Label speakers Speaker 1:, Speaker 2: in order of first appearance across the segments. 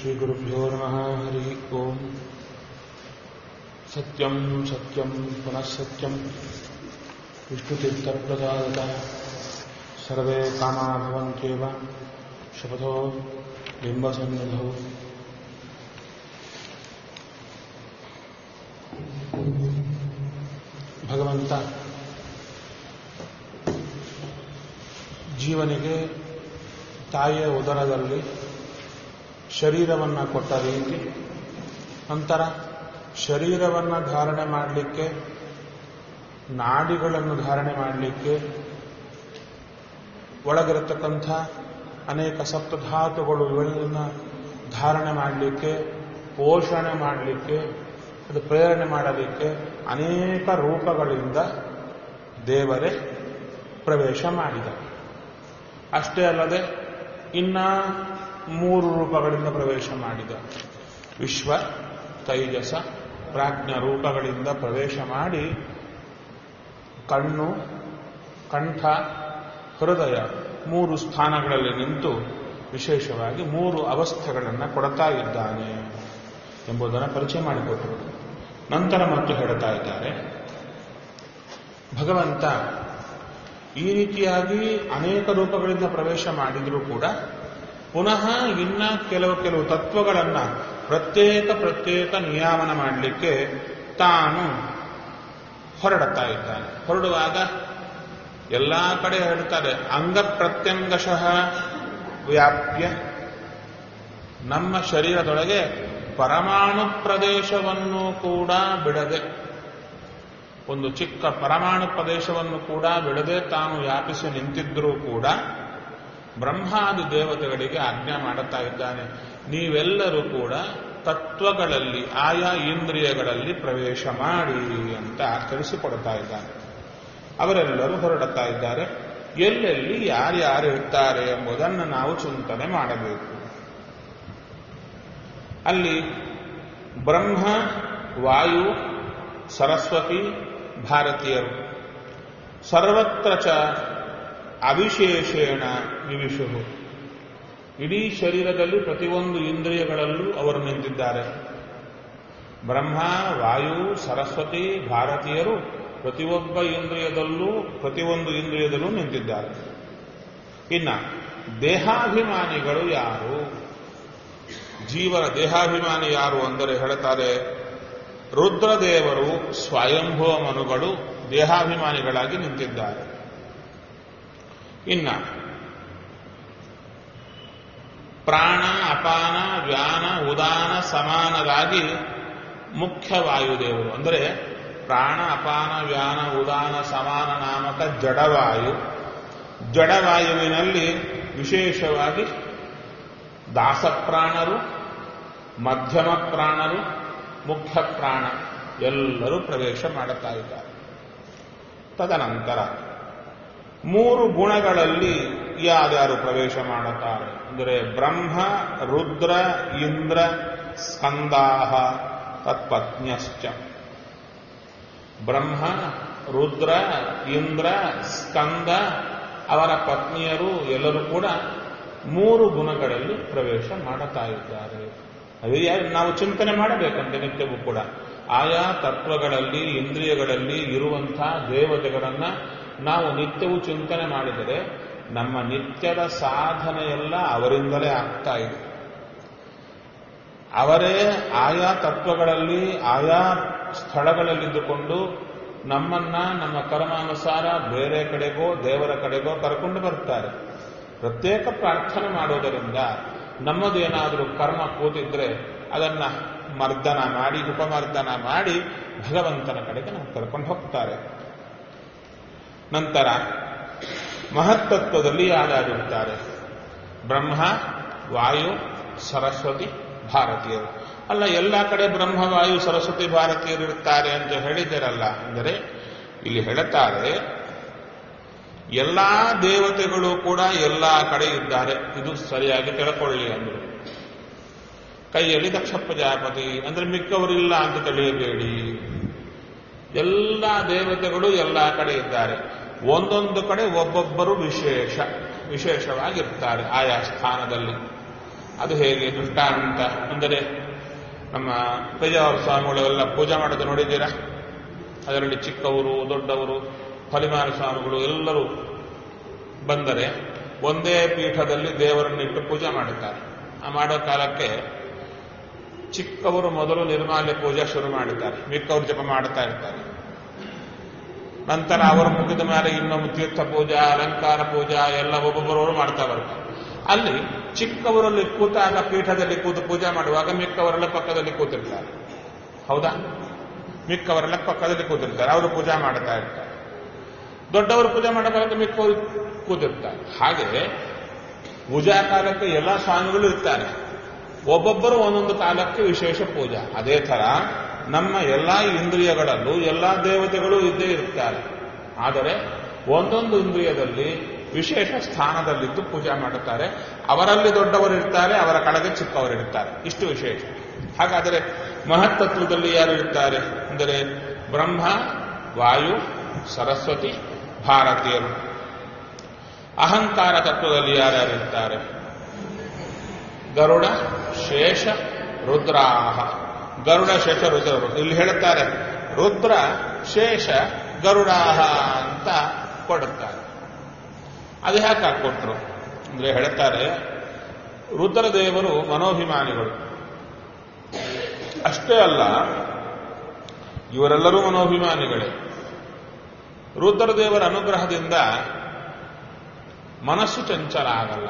Speaker 1: श्रीगुरुभ्यो नमः हरिः ओम् सत्यं सत्यं पुनः सत्यं विष्णुतीर्थप्रसादतः सर्वे कामा भवन्त्येव शपथो बिम्बसन्निधौ ಭಗವಂತ ಜೀವನಿಗೆ ತಾಯಿಯ ಉದರದಲ್ಲಿ ಶರೀರವನ್ನು ಕೊಟ್ಟ ರೀತಿ ನಂತರ ಶರೀರವನ್ನು ಧಾರಣೆ ಮಾಡಲಿಕ್ಕೆ ನಾಡಿಗಳನ್ನು ಧಾರಣೆ ಮಾಡಲಿಕ್ಕೆ ಒಳಗಿರತಕ್ಕಂಥ ಅನೇಕ ಸಪ್ತಧಾತುಗಳು ಇವುಗಳನ್ನು ಧಾರಣೆ ಮಾಡಲಿಕ್ಕೆ ಪೋಷಣೆ ಮಾಡಲಿಕ್ಕೆ ಅದು ಪ್ರೇರಣೆ ಮಾಡಲಿಕ್ಕೆ ಅನೇಕ ರೂಪಗಳಿಂದ ದೇವರೇ ಪ್ರವೇಶ ಮಾಡಿದ ಅಷ್ಟೇ ಅಲ್ಲದೆ ಇನ್ನ ಮೂರು ರೂಪಗಳಿಂದ ಪ್ರವೇಶ ಮಾಡಿದ ವಿಶ್ವ ತೈಜಸ ಪ್ರಾಜ್ಞ ರೂಪಗಳಿಂದ ಪ್ರವೇಶ ಮಾಡಿ ಕಣ್ಣು ಕಂಠ ಹೃದಯ ಮೂರು ಸ್ಥಾನಗಳಲ್ಲಿ ನಿಂತು ವಿಶೇಷವಾಗಿ ಮೂರು ಅವಸ್ಥೆಗಳನ್ನು ಕೊಡ್ತಾ ಇದ್ದಾನೆ ಎಂಬುದನ್ನು ಪರಿಚಯ ಮಾಡಿಕೊಟ್ಟರು ನಂತರ ಮತ್ತು ಹೇಳ್ತಾ ಇದ್ದಾರೆ ಭಗವಂತ ಈ ರೀತಿಯಾಗಿ ಅನೇಕ ರೂಪಗಳಿಂದ ಪ್ರವೇಶ ಮಾಡಿದರೂ ಕೂಡ ಪುನಃ ಇನ್ನ ಕೆಲವು ಕೆಲವು ತತ್ವಗಳನ್ನು ಪ್ರತ್ಯೇಕ ಪ್ರತ್ಯೇಕ ನಿಯಾಮನ ಮಾಡಲಿಕ್ಕೆ ತಾನು ಹೊರಡುತ್ತಾ ಇದ್ದಾನೆ ಹೊರಡುವಾಗ ಎಲ್ಲ ಕಡೆ ಹೇಳ್ತಾರೆ ಅಂಗ ಪ್ರತ್ಯಂಗಶಃ ವ್ಯಾಪ್ಯ ನಮ್ಮ ಶರೀರದೊಳಗೆ ಪರಮಾಣು ಪ್ರದೇಶವನ್ನು ಕೂಡ ಬಿಡದೆ ಒಂದು ಚಿಕ್ಕ ಪರಮಾಣು ಪ್ರದೇಶವನ್ನು ಕೂಡ ಬಿಡದೆ ತಾನು ವ್ಯಾಪಿಸಿ ನಿಂತಿದ್ದರೂ ಕೂಡ ಬ್ರಹ್ಮಾದಿ ದೇವತೆಗಳಿಗೆ ಆಜ್ಞಾ ಮಾಡುತ್ತಾ ಇದ್ದಾನೆ ನೀವೆಲ್ಲರೂ ಕೂಡ ತತ್ವಗಳಲ್ಲಿ ಆಯಾ ಇಂದ್ರಿಯಗಳಲ್ಲಿ ಪ್ರವೇಶ ಮಾಡಿ ಅಂತ ತಿಳಿಸಿಕೊಡ್ತಾ ಇದ್ದಾನೆ ಅವರೆಲ್ಲರೂ ಹೊರಡುತ್ತಾ ಇದ್ದಾರೆ ಎಲ್ಲೆಲ್ಲಿ ಯಾರ್ಯಾರು ಇರ್ತಾರೆ ಎಂಬುದನ್ನು ನಾವು ಚಿಂತನೆ ಮಾಡಬೇಕು ಅಲ್ಲಿ ಬ್ರಹ್ಮ ವಾಯು ಸರಸ್ವತಿ ಭಾರತೀಯರು ಸರ್ವತ್ರ ಚ ಅವಿಶೇಷೇಣ ವಿವಿಷು ಇಡೀ ಶರೀರದಲ್ಲಿ ಪ್ರತಿಯೊಂದು ಇಂದ್ರಿಯಗಳಲ್ಲೂ ಅವರು ನಿಂತಿದ್ದಾರೆ ಬ್ರಹ್ಮ ವಾಯು ಸರಸ್ವತಿ ಭಾರತೀಯರು ಪ್ರತಿಯೊಬ್ಬ ಇಂದ್ರಿಯದಲ್ಲೂ ಪ್ರತಿಯೊಂದು ಇಂದ್ರಿಯದಲ್ಲೂ ನಿಂತಿದ್ದಾರೆ ಇನ್ನ ದೇಹಾಭಿಮಾನಿಗಳು ಯಾರು ಜೀವನ ದೇಹಾಭಿಮಾನಿ ಯಾರು ಅಂದರೆ ಹೇಳ್ತಾರೆ ರುದ್ರದೇವರು ಸ್ವಯಂಭವ ಮನುಗಳು ದೇಹಾಭಿಮಾನಿಗಳಾಗಿ ನಿಂತಿದ್ದಾರೆ ಇನ್ನ ಪ್ರಾಣ ಅಪಾನ ವ್ಯಾನ ಉದಾನ ಸಮಾನರಾಗಿ ಮುಖ್ಯ ವಾಯುದೇವರು ಅಂದರೆ ಪ್ರಾಣ ಅಪಾನ ವ್ಯಾನ ಉದಾನ ಸಮಾನ ನಾಮಕ ಜಡವಾಯು ಜಡವಾಯುವಿನಲ್ಲಿ ವಿಶೇಷವಾಗಿ ದಾಸಪ್ರಾಣರು ಮಧ್ಯಮ ಪ್ರಾಣರು ಮುಖ್ಯ ಪ್ರಾಣ ಎಲ್ಲರೂ ಪ್ರವೇಶ ಮಾಡುತ್ತಾ ಇದ್ದಾರೆ ತದನಂತರ ಮೂರು ಗುಣಗಳಲ್ಲಿ ಯಾರ್ಯಾರು ಪ್ರವೇಶ ಮಾಡುತ್ತಾರೆ ಅಂದರೆ ಬ್ರಹ್ಮ ರುದ್ರ ಇಂದ್ರ ಸ್ಕಂದಾಹ ತತ್ಪತ್ನ್ಯಶ್ಚ ಬ್ರಹ್ಮ ರುದ್ರ ಇಂದ್ರ ಸ್ಕಂದ ಅವರ ಪತ್ನಿಯರು ಎಲ್ಲರೂ ಕೂಡ ಮೂರು ಗುಣಗಳಲ್ಲಿ ಪ್ರವೇಶ ಮಾಡುತ್ತಾ ಇದ್ದಾರೆ ಅದೇ ನಾವು ಚಿಂತನೆ ಮಾಡಬೇಕಂತೆ ನಿತ್ಯವೂ ಕೂಡ ಆಯಾ ತತ್ವಗಳಲ್ಲಿ ಇಂದ್ರಿಯಗಳಲ್ಲಿ ಇರುವಂತಹ ದೇವತೆಗಳನ್ನ ನಾವು ನಿತ್ಯವೂ ಚಿಂತನೆ ಮಾಡಿದರೆ ನಮ್ಮ ನಿತ್ಯದ ಸಾಧನೆಯೆಲ್ಲ ಅವರಿಂದಲೇ ಆಗ್ತಾ ಇದೆ ಅವರೇ ಆಯಾ ತತ್ವಗಳಲ್ಲಿ ಆಯಾ ಸ್ಥಳಗಳಲ್ಲಿದ್ದುಕೊಂಡು ನಮ್ಮನ್ನ ನಮ್ಮ ಕರ್ಮಾನುಸಾರ ಬೇರೆ ಕಡೆಗೋ ದೇವರ ಕಡೆಗೋ ಕರ್ಕೊಂಡು ಬರ್ತಾರೆ ಪ್ರತ್ಯೇಕ ಪ್ರಾರ್ಥನೆ ಮಾಡೋದರಿಂದ ನಮ್ಮದೇನಾದರೂ ಕರ್ಮ ಕೂತಿದ್ರೆ ಅದನ್ನ ಮರ್ದನ ಮಾಡಿ ಉಪಮರ್ದನ ಮಾಡಿ ಭಗವಂತನ ಕಡೆಗೆ ನಾವು ಕರ್ಕೊಂಡು ಹೋಗ್ತಾರೆ ನಂತರ ಮಹತ್ತತ್ವದಲ್ಲಿ ಯಾರ್ಯಾರಿರ್ತಾರೆ ಬ್ರಹ್ಮ ವಾಯು ಸರಸ್ವತಿ ಭಾರತೀಯರು ಅಲ್ಲ ಎಲ್ಲ ಕಡೆ ಬ್ರಹ್ಮ ವಾಯು ಸರಸ್ವತಿ ಭಾರತೀಯರು ಇರ್ತಾರೆ ಅಂತ ಹೇಳಿದಿರಲ್ಲ ಅಂದರೆ ಇಲ್ಲಿ ಹೇಳುತ್ತಾರೆ ಎಲ್ಲಾ ದೇವತೆಗಳು ಕೂಡ ಎಲ್ಲ ಕಡೆ ಇದ್ದಾರೆ ಇದು ಸರಿಯಾಗಿ ತಿಳ್ಕೊಳ್ಳಿ ಅಂದರು ಕೈಯಲ್ಲಿ ದಕ್ಷ ಪ್ರಜಾಪತಿ ಅಂದ್ರೆ ಮಿಕ್ಕವರಿಲ್ಲ ಅಂತ ತಿಳಿಯಬೇಡಿ ಎಲ್ಲ ದೇವತೆಗಳು ಎಲ್ಲ ಕಡೆ ಇದ್ದಾರೆ ಒಂದೊಂದು ಕಡೆ ಒಬ್ಬೊಬ್ಬರು ವಿಶೇಷ ವಿಶೇಷವಾಗಿರ್ತಾರೆ ಆಯಾ ಸ್ಥಾನದಲ್ಲಿ ಅದು ಹೇಗೆ ದೃಷ್ಟಾಂತ ಅಂದರೆ ನಮ್ಮ ಪೇಜಾವರ ಸ್ವಾಮಿಗಳು ಎಲ್ಲ ಪೂಜೆ ಮಾಡೋದು ನೋಡಿದ್ದೀರಾ ಅದರಲ್ಲಿ ಚಿಕ್ಕವರು ದೊಡ್ಡವರು ಫಲಿಮಾನ ಸ್ವಾಮಿಗಳು ಎಲ್ಲರೂ ಬಂದರೆ ಒಂದೇ ಪೀಠದಲ್ಲಿ ದೇವರನ್ನಿಟ್ಟು ಪೂಜೆ ಮಾಡುತ್ತಾರೆ ಆ ಮಾಡೋ ಕಾಲಕ್ಕೆ ಚಿಕ್ಕವರು ಮೊದಲು ನಿರ್ಮಾಲ್ಯ ಪೂಜೆ ಶುರು ಮಾಡುತ್ತಾರೆ ಮಿಕ್ಕವರು ಜಪ ಮಾಡುತ್ತಾ ಇರ್ತಾರೆ ನಂತರ ಅವರು ಮುಗಿದ ಮೇಲೆ ಇನ್ನೊಂದು ತೀರ್ಥ ಪೂಜಾ ಅಲಂಕಾರ ಪೂಜಾ ಎಲ್ಲ ಒಬ್ಬೊಬ್ಬರವರು ಮಾಡ್ತಾ ಬರ್ತಾರೆ ಅಲ್ಲಿ ಚಿಕ್ಕವರಲ್ಲಿ ಕೂತಾಗ ಪೀಠದಲ್ಲಿ ಕೂತು ಪೂಜೆ ಮಾಡುವಾಗ ಮಿಕ್ಕವರೆಲ್ಲ ಪಕ್ಕದಲ್ಲಿ ಕೂತಿರ್ತಾರೆ ಹೌದಾ ಮಿಕ್ಕವರೆಲ್ಲ ಪಕ್ಕದಲ್ಲಿ ಕೂತಿರ್ತಾರೆ ಅವರು ಪೂಜೆ ಮಾಡ್ತಾ ಇರ್ತಾರೆ ದೊಡ್ಡವರು ಪೂಜೆ ಮಾಡಬೇಕಾದ್ರೆ ಮಿಕ್ಕವರು ಕೂತಿರ್ತಾರೆ ಹಾಗೆ ಪೂಜಾ ಕಾಲಕ್ಕೆ ಎಲ್ಲ ಸ್ವಾಮಿಗಳು ಇರ್ತಾರೆ ಒಬ್ಬೊಬ್ಬರು ಒಂದೊಂದು ಕಾಲಕ್ಕೆ ವಿಶೇಷ ಪೂಜಾ ಅದೇ ತರ ನಮ್ಮ ಎಲ್ಲಾ ಇಂದ್ರಿಯಗಳಲ್ಲೂ ಎಲ್ಲಾ ದೇವತೆಗಳು ಇದ್ದೇ ಇರ್ತಾರೆ ಆದರೆ ಒಂದೊಂದು ಇಂದ್ರಿಯದಲ್ಲಿ ವಿಶೇಷ ಸ್ಥಾನದಲ್ಲಿದ್ದು ಪೂಜೆ ಮಾಡುತ್ತಾರೆ ಅವರಲ್ಲಿ ದೊಡ್ಡವರು ಇರ್ತಾರೆ ಅವರ ಕೆಳಗೆ ಚಿಕ್ಕವರು ಇರ್ತಾರೆ ಇಷ್ಟು ವಿಶೇಷ ಹಾಗಾದರೆ ಮಹತ್ತತ್ವದಲ್ಲಿ ಯಾರು ಇರ್ತಾರೆ ಅಂದರೆ ಬ್ರಹ್ಮ ವಾಯು ಸರಸ್ವತಿ ಭಾರತೀಯರು ಅಹಂಕಾರ ತತ್ವದಲ್ಲಿ ಯಾರ್ಯಾರು ಇರ್ತಾರೆ ಗರುಡ ಶೇಷ ರುದ್ರಾಹ ಗರುಡ ಶೇಷ ರುದ್ರರು ಇಲ್ಲಿ ಹೇಳುತ್ತಾರೆ ರುದ್ರ ಶೇಷ ಗರುಡಾಹ ಅಂತ ಕೊಡುತ್ತಾರೆ ಅದು ಯಾಕೆ ಕೊಟ್ಟರು ಅಂದ್ರೆ ಹೇಳ್ತಾರೆ ರುದ್ರದೇವರು ಮನೋಭಿಮಾನಿಗಳು ಅಷ್ಟೇ ಅಲ್ಲ ಇವರೆಲ್ಲರೂ ಮನೋಭಿಮಾನಿಗಳೇ ರುದ್ರದೇವರ ಅನುಗ್ರಹದಿಂದ ಮನಸ್ಸು ಚಂಚಲ ಆಗಲ್ಲ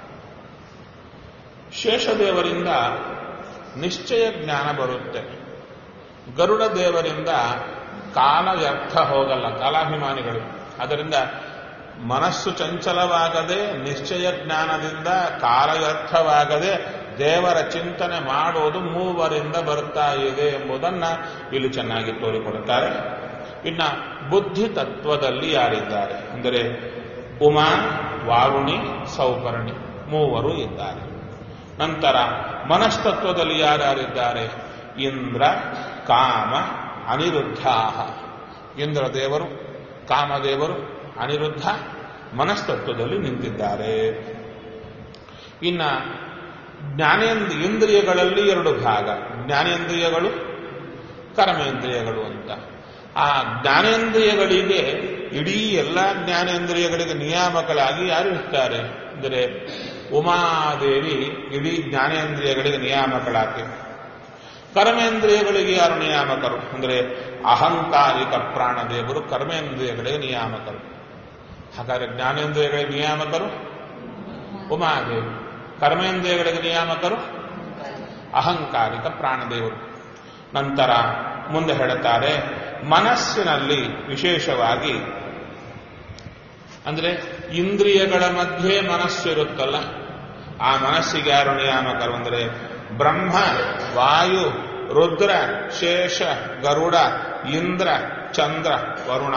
Speaker 1: ಶೇಷದೇವರಿಂದ ನಿಶ್ಚಯ ಜ್ಞಾನ ಬರುತ್ತೆ ಗರುಡ ದೇವರಿಂದ ಕಾಲ ವ್ಯರ್ಥ ಹೋಗಲ್ಲ ಕಾಲಾಭಿಮಾನಿಗಳು ಅದರಿಂದ ಮನಸ್ಸು ಚಂಚಲವಾಗದೆ ನಿಶ್ಚಯ ಜ್ಞಾನದಿಂದ ಕಾಲ ವ್ಯರ್ಥವಾಗದೆ ದೇವರ ಚಿಂತನೆ ಮಾಡೋದು ಮೂವರಿಂದ ಬರ್ತಾ ಇದೆ ಎಂಬುದನ್ನ ಇಲ್ಲಿ ಚೆನ್ನಾಗಿ ತೋರಿಕೊಡುತ್ತಾರೆ ಇನ್ನ ಬುದ್ಧಿ ತತ್ವದಲ್ಲಿ ಯಾರಿದ್ದಾರೆ ಅಂದರೆ ಉಮಾ ವಾರುಣಿ ಸೌಪರ್ಣಿ ಮೂವರು ಇದ್ದಾರೆ ನಂತರ ಮನಸ್ತತ್ವದಲ್ಲಿ ಯಾರ್ಯಾರಿದ್ದಾರೆ ಇಂದ್ರ ಕಾಮ ಅನಿರುದ್ಧ ಇಂದ್ರ ದೇವರು ಕಾಮದೇವರು ಅನಿರುದ್ಧ ಮನಸ್ತತ್ವದಲ್ಲಿ ನಿಂತಿದ್ದಾರೆ ಇನ್ನ ಜ್ಞಾನೇಂದ್ರ ಇಂದ್ರಿಯಗಳಲ್ಲಿ ಎರಡು ಭಾಗ ಜ್ಞಾನೇಂದ್ರಿಯಗಳು ಕರ್ಮೇಂದ್ರಿಯಗಳು ಅಂತ ಆ ಜ್ಞಾನೇಂದ್ರಿಯಗಳಿಗೆ ಇಡೀ ಎಲ್ಲ ಜ್ಞಾನೇಂದ್ರಿಯಗಳಿಗೆ ನಿಯಾಮಕರಾಗಿ ಯಾರು ಇರ್ತಾರೆ ಅಂದರೆ ಉಮಾದೇವಿ ಇಡೀ ಜ್ಞಾನೇಂದ್ರಿಯಗಳಿಗೆ ನಿಯಾಮಕಳಾಗಿ ಕರ್ಮೇಂದ್ರಿಯಗಳಿಗೆ ಯಾರು ನಿಯಾಮಕರು ಅಂದರೆ ಅಹಂಕಾರಿಕ ಪ್ರಾಣದೇವರು ಕರ್ಮೇಂದ್ರಿಯಗಳಿಗೆ ನಿಯಾಮಕರು ಹಾಗಾದರೆ ಜ್ಞಾನೇಂದ್ರಿಯಗಳಿಗೆ ನಿಯಾಮಕರು ಉಮಾದೇವಿ ಕರ್ಮೇಂದ್ರಿಯಗಳಿಗೆ ನಿಯಾಮಕರು ಅಹಂಕಾರಿಕ ಪ್ರಾಣದೇವರು ನಂತರ ಮುಂದೆ ಹೇಳುತ್ತಾರೆ ಮನಸ್ಸಿನಲ್ಲಿ ವಿಶೇಷವಾಗಿ ಅಂದ್ರೆ ಇಂದ್ರಿಯಗಳ ಮಧ್ಯೆ ಮನಸ್ಸಿರುತ್ತಲ್ಲ ಆ ಮನಸ್ಸಿಗೆ ಯಾರು ನಿಯಾಮಕರು ಅಂದರೆ ಬ್ರಹ್ಮ ವಾಯು ರುದ್ರ ಶೇಷ ಗರುಡ ಇಂದ್ರ ಚಂದ್ರ ವರುಣ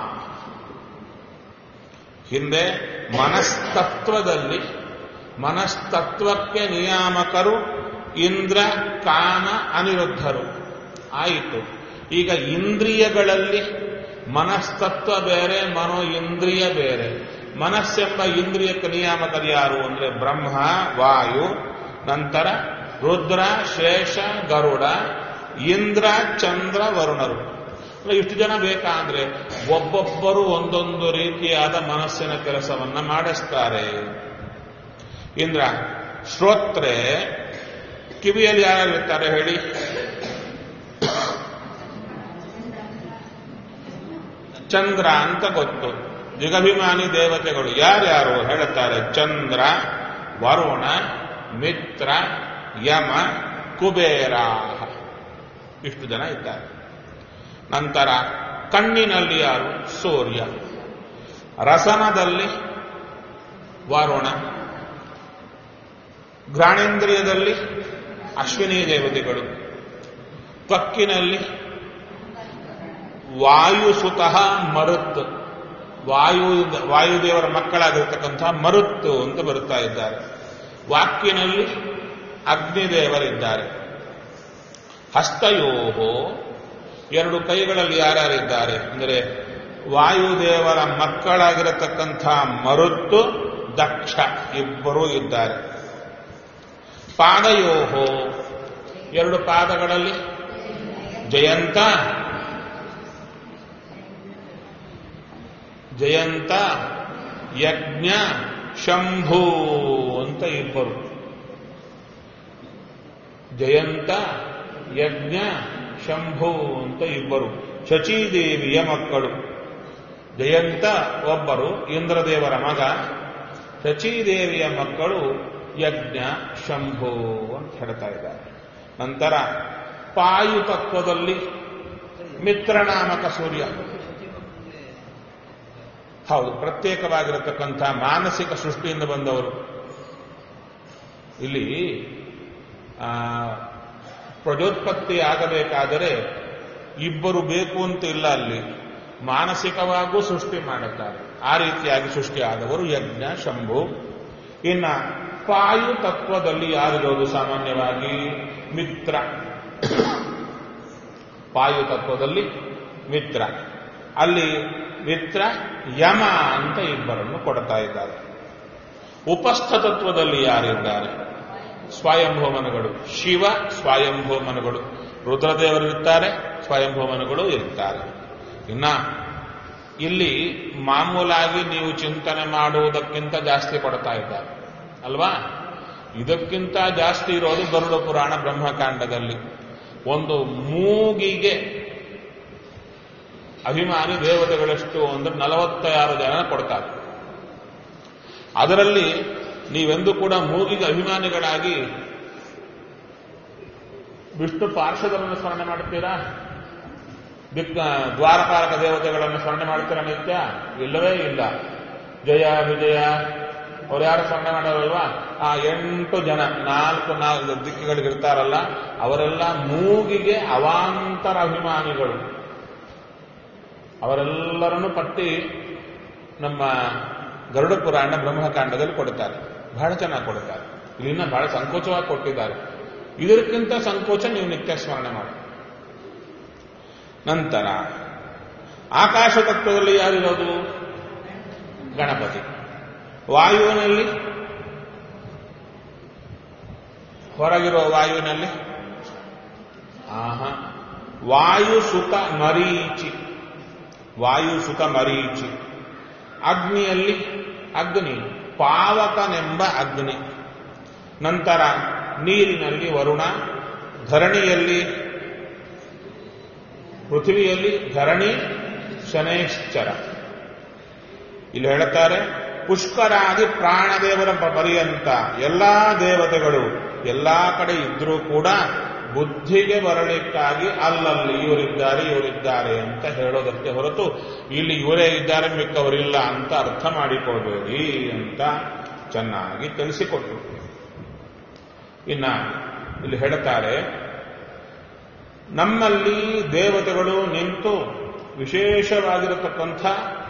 Speaker 1: ಹಿಂದೆ ಮನಸ್ತತ್ವದಲ್ಲಿ ಮನಸ್ತತ್ವಕ್ಕೆ ನಿಯಾಮಕರು ಇಂದ್ರ ಕಾಮ ಅನಿರುದ್ಧರು ಆಯಿತು ಈಗ ಇಂದ್ರಿಯಗಳಲ್ಲಿ ಮನಸ್ತತ್ವ ಬೇರೆ ಮನೋ ಇಂದ್ರಿಯ ಬೇರೆ ಮನಸ್ಸೆಂಬ ಇಂದ್ರಿಯಕ್ಕೆ ನಿಯಾಮಕರು ಯಾರು ಅಂದ್ರೆ ಬ್ರಹ್ಮ ವಾಯು ನಂತರ ರುದ್ರ ಶೇಷ ಗರುಡ ಇಂದ್ರ ಚಂದ್ರ ವರುಣರು ಇಷ್ಟು ಜನ ಬೇಕಾ ಅಂದ್ರೆ ಒಬ್ಬೊಬ್ಬರು ಒಂದೊಂದು ರೀತಿಯಾದ ಮನಸ್ಸಿನ ಕೆಲಸವನ್ನ ಮಾಡಿಸ್ತಾರೆ ಇಂದ್ರ ಶ್ರೋತ್ರೆ ಕಿವಿಯಲ್ಲಿ ಯಾರು ಇರ್ತಾರೆ ಹೇಳಿ ಚಂದ್ರ ಅಂತ ಗೊತ್ತು ಜಿಗಭಿಮಾನಿ ದೇವತೆಗಳು ಯಾರ್ಯಾರು ಹೇಳುತ್ತಾರೆ ಚಂದ್ರ ವರುಣ ಮಿತ್ರ ಯಮ ಕುಬೇರ ಇಷ್ಟು ಜನ ಇದ್ದಾರೆ ನಂತರ ಕಣ್ಣಿನಲ್ಲಿ ಯಾರು ಸೂರ್ಯ ರಸನದಲ್ಲಿ ವರುಣ ಘ್ರಾಣೇಂದ್ರಿಯದಲ್ಲಿ ಅಶ್ವಿನಿ ದೇವತೆಗಳು ತ್ವಕ್ಕಿನಲ್ಲಿ ವಾಯುಸುತಃ ಮರುತ್ ವಾಯು ವಾಯುದೇವರ ಮಕ್ಕಳಾಗಿರ್ತಕ್ಕಂಥ ಮರುತ್ತು ಅಂತ ಬರುತ್ತಾ ಇದ್ದಾರೆ ವಾಕ್ಯನಲ್ಲಿ ಅಗ್ನಿದೇವರಿದ್ದಾರೆ ಹಸ್ತಯೋಹೋ ಎರಡು ಕೈಗಳಲ್ಲಿ ಯಾರ್ಯಾರಿದ್ದಾರೆ ಅಂದರೆ ವಾಯುದೇವರ ಮಕ್ಕಳಾಗಿರತಕ್ಕಂಥ ಮರುತ್ತು ದಕ್ಷ ಇಬ್ಬರೂ ಇದ್ದಾರೆ ಪಾದಯೋಹೋ ಎರಡು ಪಾದಗಳಲ್ಲಿ ಜಯಂತ ಜಯಂತ ಯಜ್ಞ ಶಂಭು ಅಂತ ಇಬ್ಬರು ಜಯಂತ ಯಜ್ಞ ಶಂಭು ಅಂತ ಇಬ್ಬರು ಶಚೀದೇವಿಯ ಮಕ್ಕಳು ಜಯಂತ ಒಬ್ಬರು ಇಂದ್ರದೇವರ ಮಗ ಶಚೀದೇವಿಯ ಮಕ್ಕಳು ಯಜ್ಞ ಶಂಭು ಅಂತ ಹೇಳ್ತಾ ಇದ್ದಾರೆ ನಂತರ ಪಾಯು ತತ್ವದಲ್ಲಿ ಮಿತ್ರನಾಮಕ ಸೂರ್ಯ ಹೌದು ಪ್ರತ್ಯೇಕವಾಗಿರತಕ್ಕಂಥ ಮಾನಸಿಕ ಸೃಷ್ಟಿಯಿಂದ ಬಂದವರು ಇಲ್ಲಿ ಆ, ಪ್ರಜೋತ್ಪತ್ತಿ ಆಗಬೇಕಾದರೆ ಇಬ್ಬರು ಬೇಕು ಅಂತ ಇಲ್ಲ ಅಲ್ಲಿ ಮಾನಸಿಕವಾಗೂ ಸೃಷ್ಟಿ ಮಾಡುತ್ತಾರೆ ಆ ರೀತಿಯಾಗಿ ಸೃಷ್ಟಿಯಾದವರು ಯಜ್ಞ ಶಂಭು ಇನ್ನ ಪಾಯು ತತ್ವದಲ್ಲಿ ಯಾರಿರೋದು ಸಾಮಾನ್ಯವಾಗಿ ಮಿತ್ರ ಪಾಯು ತತ್ವದಲ್ಲಿ ಮಿತ್ರ ಅಲ್ಲಿ ಮಿತ್ರ ಯಮ ಅಂತ ಇಬ್ಬರನ್ನು ಕೊಡ್ತಾ ಇದ್ದಾರೆ ಉಪಸ್ಥ ತತ್ವದಲ್ಲಿ ಯಾರಿದ್ದಾರೆ ಸ್ವಯಂಭೋಮನಗಳು ಶಿವ ಸ್ವಯಂಭೋಮನಗಳು ರುದ್ರದೇವರಿರ್ತಾರೆ ಸ್ವಯಂಭೋಮನಗಳು ಇರ್ತಾರೆ ಇನ್ನ ಇಲ್ಲಿ ಮಾಮೂಲಾಗಿ ನೀವು ಚಿಂತನೆ ಮಾಡುವುದಕ್ಕಿಂತ ಜಾಸ್ತಿ ಕೊಡ್ತಾ ಇದ್ದಾರೆ ಅಲ್ವಾ ಇದಕ್ಕಿಂತ ಜಾಸ್ತಿ ಇರೋದು ಗರುಡ ಪುರಾಣ ಬ್ರಹ್ಮಕಾಂಡದಲ್ಲಿ ಒಂದು ಮೂಗಿಗೆ ಅಭಿಮಾನಿ ದೇವತೆಗಳಷ್ಟು ಅಂದ್ರೆ ನಲವತ್ತಾರು ಜನ ಕೊಡ್ತಾರೆ ಅದರಲ್ಲಿ ನೀವೆಂದು ಕೂಡ ಮೂಗಿಗೆ ಅಭಿಮಾನಿಗಳಾಗಿ ವಿಷ್ಣು ಪಾರ್ಶ್ವದವನ್ನು ಸ್ಮರಣೆ ಮಾಡ್ತೀರಾ ದಿಕ್ ದ್ವಾರಪಾಲಕ ದೇವತೆಗಳನ್ನು ಸ್ಮರಣೆ ಮಾಡ್ತೀರಾ ನಿತ್ಯ ಇಲ್ಲವೇ ಇಲ್ಲ ಜಯ ವಿಜಯ ಅವ್ರು ಯಾರು ಸ್ಮರಣೆ ಮಾಡೋರಲ್ವಾ ಆ ಎಂಟು ಜನ ನಾಲ್ಕು ನಾಲ್ಕು ದಿಕ್ಕುಗಳಿಗೆ ಇರ್ತಾರಲ್ಲ ಅವರೆಲ್ಲ ಮೂಗಿಗೆ ಅವಾಂತರ ಅಭಿಮಾನಿಗಳು ಅವರೆಲ್ಲರನ್ನು ಪಟ್ಟಿ ನಮ್ಮ ಗರುಡ ಪುರಾಣ ಬ್ರಹ್ಮಕಾಂಡದಲ್ಲಿ ಕೊಡುತ್ತಾರೆ ಬಹಳ ಚೆನ್ನಾಗಿ ಕೊಡುತ್ತಾರೆ ಇಲ್ಲಿನ ಬಹಳ ಸಂಕೋಚವಾಗಿ ಕೊಟ್ಟಿದ್ದಾರೆ ಇದಕ್ಕಿಂತ ಸಂಕೋಚ ನೀವು ನಿತ್ಯ ಸ್ಮರಣೆ ಮಾಡಿ ನಂತರ ಆಕಾಶ ತತ್ವದಲ್ಲಿ ಯಾರಿರೋದು ಗಣಪತಿ ವಾಯುವಿನಲ್ಲಿ ಹೊರಗಿರೋ ವಾಯುವಿನಲ್ಲಿ ಆಹಾ ವಾಯು ಸುತ ಮರೀಚಿ ವಾಯು ಸುತ ಮರೀಚಿ ಅಗ್ನಿಯಲ್ಲಿ ಅಗ್ನಿ ಪಾವಕನೆಂಬ ಅಗ್ನಿ ನಂತರ ನೀರಿನಲ್ಲಿ ವರುಣ ಧರಣಿಯಲ್ಲಿ ಪೃಥ್ವಿಯಲ್ಲಿ ಧರಣಿ ಶನೇಶ್ಚರ ಇಲ್ಲಿ ಹೇಳುತ್ತಾರೆ ಪುಷ್ಕರಾದಿ ಪ್ರಾಣದೇವರ ಪರ್ಯಂತ ಎಲ್ಲಾ ದೇವತೆಗಳು ಎಲ್ಲಾ ಕಡೆ ಇದ್ರೂ ಕೂಡ ಬುದ್ಧಿಗೆ ಬರಲಿಕ್ಕಾಗಿ ಅಲ್ಲಲ್ಲಿ ಇವರಿದ್ದಾರೆ ಇವರಿದ್ದಾರೆ ಅಂತ ಹೇಳೋದಕ್ಕೆ ಹೊರತು ಇಲ್ಲಿ ಇವರೇ ಇದ್ದಾರೆ ಮಿಕ್ಕವರಿಲ್ಲ ಅಂತ ಅರ್ಥ ಮಾಡಿಕೊಳ್ಬೇಡಿ ಅಂತ ಚೆನ್ನಾಗಿ ತಿಳಿಸಿಕೊಟ್ರು ಇನ್ನ ಇಲ್ಲಿ ಹೇಳ್ತಾರೆ ನಮ್ಮಲ್ಲಿ ದೇವತೆಗಳು ನಿಂತು ವಿಶೇಷವಾಗಿರತಕ್ಕಂಥ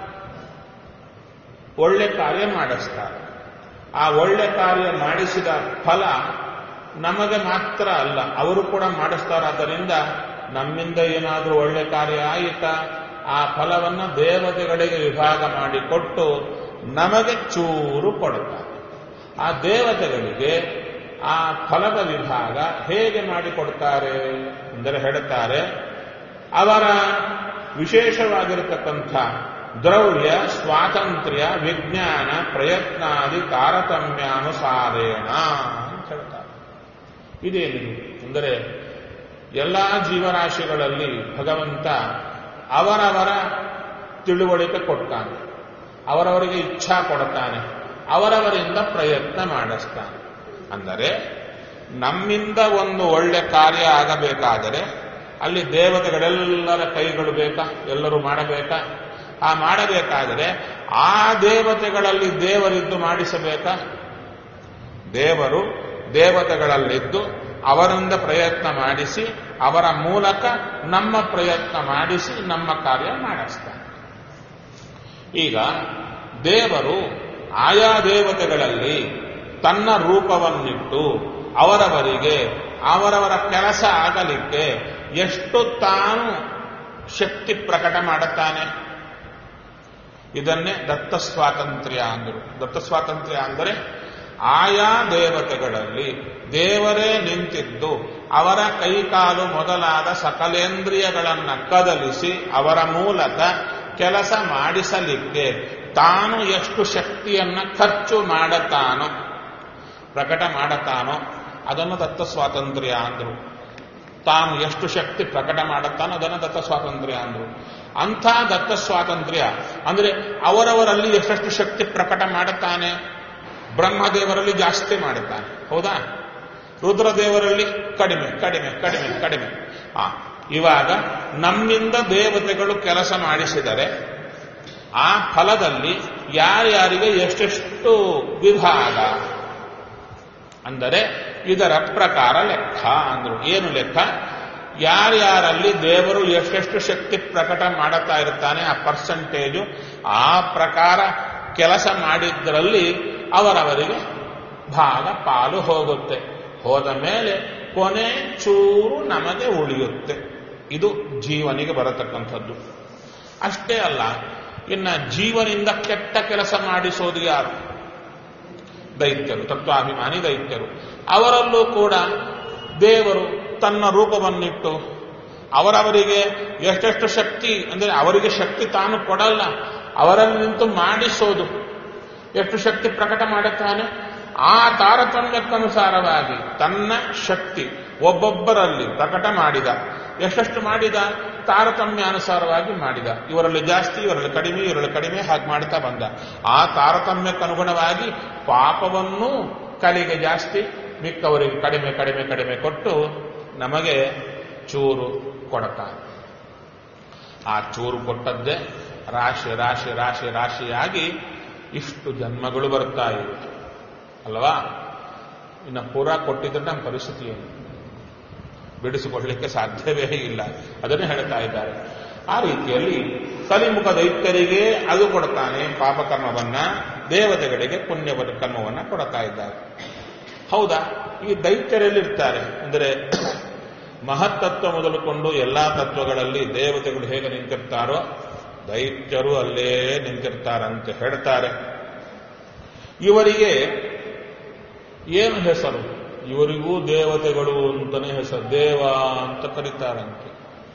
Speaker 1: ಒಳ್ಳೆ ಕಾರ್ಯ ಮಾಡಿಸ್ತಾರೆ ಆ ಒಳ್ಳೆ ಕಾರ್ಯ ಮಾಡಿಸಿದ ಫಲ ನಮಗೆ ಮಾತ್ರ ಅಲ್ಲ ಅವರು ಕೂಡ ಮಾಡಿಸ್ತಾರಾದ್ದರಿಂದ ನಮ್ಮಿಂದ ಏನಾದರೂ ಒಳ್ಳೆ ಕಾರ್ಯ ಆಯಿತಾ ಆ ಫಲವನ್ನ ದೇವತೆಗಳಿಗೆ ವಿಭಾಗ ಮಾಡಿಕೊಟ್ಟು ನಮಗೆ ಚೂರು ಕೊಡುತ್ತಾರೆ ಆ ದೇವತೆಗಳಿಗೆ ಆ ಫಲದ ವಿಭಾಗ ಹೇಗೆ ಮಾಡಿಕೊಡ್ತಾರೆ ಅಂದರೆ ಹೇಳುತ್ತಾರೆ ಅವರ ವಿಶೇಷವಾಗಿರತಕ್ಕಂಥ ದ್ರವ್ಯ ಸ್ವಾತಂತ್ರ್ಯ ವಿಜ್ಞಾನ ಪ್ರಯತ್ನಾದಿ ತಾರತಮ್ಯಾನುಸಾರೇಣ ಅಂತ ಹೇಳ್ತಾರೆ ಇದೇನಿದು ಅಂದರೆ ಎಲ್ಲ ಜೀವರಾಶಿಗಳಲ್ಲಿ ಭಗವಂತ ಅವರವರ ತಿಳುವಳಿಕೆ ಕೊಡ್ತಾನೆ ಅವರವರಿಗೆ ಇಚ್ಛಾ ಕೊಡ್ತಾನೆ ಅವರವರಿಂದ ಪ್ರಯತ್ನ ಮಾಡಿಸ್ತಾನೆ ಅಂದರೆ ನಮ್ಮಿಂದ ಒಂದು ಒಳ್ಳೆ ಕಾರ್ಯ ಆಗಬೇಕಾದರೆ ಅಲ್ಲಿ ದೇವತೆಗಳೆಲ್ಲರ ಕೈಗಳು ಬೇಕಾ ಎಲ್ಲರೂ ಮಾಡಬೇಕಾ ಆ ಮಾಡಬೇಕಾದರೆ ಆ ದೇವತೆಗಳಲ್ಲಿ ದೇವರಿದ್ದು ಮಾಡಿಸಬೇಕಾ ದೇವರು ದೇವತೆಗಳಲ್ಲಿದ್ದು ಅವರಿಂದ ಪ್ರಯತ್ನ ಮಾಡಿಸಿ ಅವರ ಮೂಲಕ ನಮ್ಮ ಪ್ರಯತ್ನ ಮಾಡಿಸಿ ನಮ್ಮ ಕಾರ್ಯ ಮಾಡಿಸ್ತಾನೆ ಈಗ ದೇವರು ಆಯಾ ದೇವತೆಗಳಲ್ಲಿ ತನ್ನ ರೂಪವನ್ನಿಟ್ಟು ಅವರವರಿಗೆ ಅವರವರ ಕೆಲಸ ಆಗಲಿಕ್ಕೆ ಎಷ್ಟು ತಾನು ಶಕ್ತಿ ಪ್ರಕಟ ಮಾಡುತ್ತಾನೆ ಇದನ್ನೇ ದತ್ತ ಸ್ವಾತಂತ್ರ್ಯ ಅಂದರು ದತ್ತ ಸ್ವಾತಂತ್ರ್ಯ ಅಂದರೆ ಆಯಾ ದೇವತೆಗಳಲ್ಲಿ ದೇವರೇ ನಿಂತಿದ್ದು ಅವರ ಕೈಕಾಲು ಮೊದಲಾದ ಸಕಲೇಂದ್ರಿಯಗಳನ್ನ ಕದಲಿಸಿ ಅವರ ಮೂಲಕ ಕೆಲಸ ಮಾಡಿಸಲಿಕ್ಕೆ ತಾನು ಎಷ್ಟು ಶಕ್ತಿಯನ್ನ ಖರ್ಚು ಮಾಡತಾನೋ ಪ್ರಕಟ ಮಾಡತಾನೋ ಅದನ್ನು ದತ್ತ ಸ್ವಾತಂತ್ರ್ಯ ಅಂದ್ರು ತಾನು ಎಷ್ಟು ಶಕ್ತಿ ಪ್ರಕಟ ಮಾಡುತ್ತಾನೋ ಅದನ್ನು ದತ್ತ ಸ್ವಾತಂತ್ರ್ಯ ಅಂದ್ರು ಅಂಥ ದತ್ತ ಸ್ವಾತಂತ್ರ್ಯ ಅಂದ್ರೆ ಅವರವರಲ್ಲಿ ಎಷ್ಟೆಷ್ಟು ಶಕ್ತಿ ಪ್ರಕಟ ಮಾಡುತ್ತಾನೆ ಬ್ರಹ್ಮದೇವರಲ್ಲಿ ಜಾಸ್ತಿ ಮಾಡುತ್ತಾನೆ ಹೌದಾ ರುದ್ರದೇವರಲ್ಲಿ ಕಡಿಮೆ ಕಡಿಮೆ ಕಡಿಮೆ ಕಡಿಮೆ ಆ ಇವಾಗ ನಮ್ಮಿಂದ ದೇವತೆಗಳು ಕೆಲಸ ಮಾಡಿಸಿದರೆ ಆ ಫಲದಲ್ಲಿ ಯಾರ್ಯಾರಿಗೆ ಎಷ್ಟೆಷ್ಟು ವಿಭಾಗ ಅಂದರೆ ಇದರ ಪ್ರಕಾರ ಲೆಕ್ಕ ಅಂದ್ರು ಏನು ಲೆಕ್ಕ ಯಾರ್ಯಾರಲ್ಲಿ ದೇವರು ಎಷ್ಟೆಷ್ಟು ಶಕ್ತಿ ಪ್ರಕಟ ಮಾಡುತ್ತಾ ಇರ್ತಾನೆ ಆ ಪರ್ಸಂಟೇಜು ಆ ಪ್ರಕಾರ ಕೆಲಸ ಮಾಡಿದ್ರಲ್ಲಿ ಅವರವರಿಗೆ ಭಾಗ ಪಾಲು ಹೋಗುತ್ತೆ ಹೋದ ಮೇಲೆ ಕೊನೆ ಚೂರು ನಮಗೆ ಉಳಿಯುತ್ತೆ ಇದು ಜೀವನಿಗೆ ಬರತಕ್ಕಂಥದ್ದು ಅಷ್ಟೇ ಅಲ್ಲ ಇನ್ನ ಜೀವನಿಂದ ಕೆಟ್ಟ ಕೆಲಸ ಮಾಡಿಸೋದು ಯಾರು ದೈತ್ಯರು ತತ್ವಾಭಿಮಾನಿ ದೈತ್ಯರು ಅವರಲ್ಲೂ ಕೂಡ ದೇವರು ತನ್ನ ರೂಪವನ್ನಿಟ್ಟು ಅವರವರಿಗೆ ಎಷ್ಟೆಷ್ಟು ಶಕ್ತಿ ಅಂದರೆ ಅವರಿಗೆ ಶಕ್ತಿ ತಾನು ಕೊಡಲ್ಲ ಅವರಲ್ಲಿ ನಿಂತು ಮಾಡಿಸೋದು ಎಷ್ಟು ಶಕ್ತಿ ಪ್ರಕಟ ಮಾಡುತ್ತಾನೆ ಆ ತಾರತಮ್ಯಕ್ಕನುಸಾರವಾಗಿ ತನ್ನ ಶಕ್ತಿ ಒಬ್ಬೊಬ್ಬರಲ್ಲಿ ಪ್ರಕಟ ಮಾಡಿದ ಎಷ್ಟೆಷ್ಟು ಮಾಡಿದ ತಾರತಮ್ಯಾನುಸಾರವಾಗಿ ಮಾಡಿದ ಇವರಲ್ಲಿ ಜಾಸ್ತಿ ಇವರಲ್ಲಿ ಕಡಿಮೆ ಇವರಲ್ಲಿ ಕಡಿಮೆ ಹಾಗೆ ಮಾಡ್ತಾ ಬಂದ ಆ ತಾರತಮ್ಯಕ್ಕನುಗುಣವಾಗಿ ಪಾಪವನ್ನು ಕಲಿಗೆ ಜಾಸ್ತಿ ಮಿಕ್ಕವರಿಗೆ ಕಡಿಮೆ ಕಡಿಮೆ ಕಡಿಮೆ ಕೊಟ್ಟು ನಮಗೆ ಚೂರು ಕೊಡುತ್ತಾರೆ ಆ ಚೂರು ಕೊಟ್ಟದ್ದೇ ರಾಶಿ ರಾಶಿ ರಾಶಿ ರಾಶಿಯಾಗಿ ಇಷ್ಟು ಜನ್ಮಗಳು ಬರ್ತಾ ಇವೆ ಅಲ್ವಾ ಇನ್ನು ಪೂರ ಕೊಟ್ಟಿದ್ರೆ ನಮ್ಮ ಪರಿಸ್ಥಿತಿ ಏನು ಬಿಡಿಸಿಕೊಳ್ಳಲಿಕ್ಕೆ ಸಾಧ್ಯವೇ ಇಲ್ಲ ಅದನ್ನೇ ಹೇಳ್ತಾ ಇದ್ದಾರೆ ಆ ರೀತಿಯಲ್ಲಿ ಕಲಿಮುಖ ದೈತ್ಯರಿಗೆ ಅದು ಕೊಡ್ತಾನೆ ಪಾಪಕರ್ಮವನ್ನ ದೇವತೆಗಳಿಗೆ ಪುಣ್ಯ ಕರ್ಮವನ್ನ ಕೊಡ್ತಾ ಇದ್ದಾರೆ ಹೌದಾ ಈ ದೈತ್ಯರಲ್ಲಿರ್ತಾರೆ ಅಂದರೆ ಮಹತ್ತತ್ವ ಮೊದಲುಕೊಂಡು ಎಲ್ಲಾ ತತ್ವಗಳಲ್ಲಿ ದೇವತೆಗಳು ಹೇಗೆ ನಿಂತಿರ್ತಾರೋ ದೈತ್ಯರು ಅಲ್ಲೇ ನಿಂತಿರ್ತಾರಂತೆ ಹೇಳ್ತಾರೆ ಇವರಿಗೆ ಏನು ಹೆಸರು ಇವರಿಗೂ ದೇವತೆಗಳು ಅಂತಾನೆ ಹೆಸರು ದೇವ ಅಂತ ಕರೀತಾರಂತೆ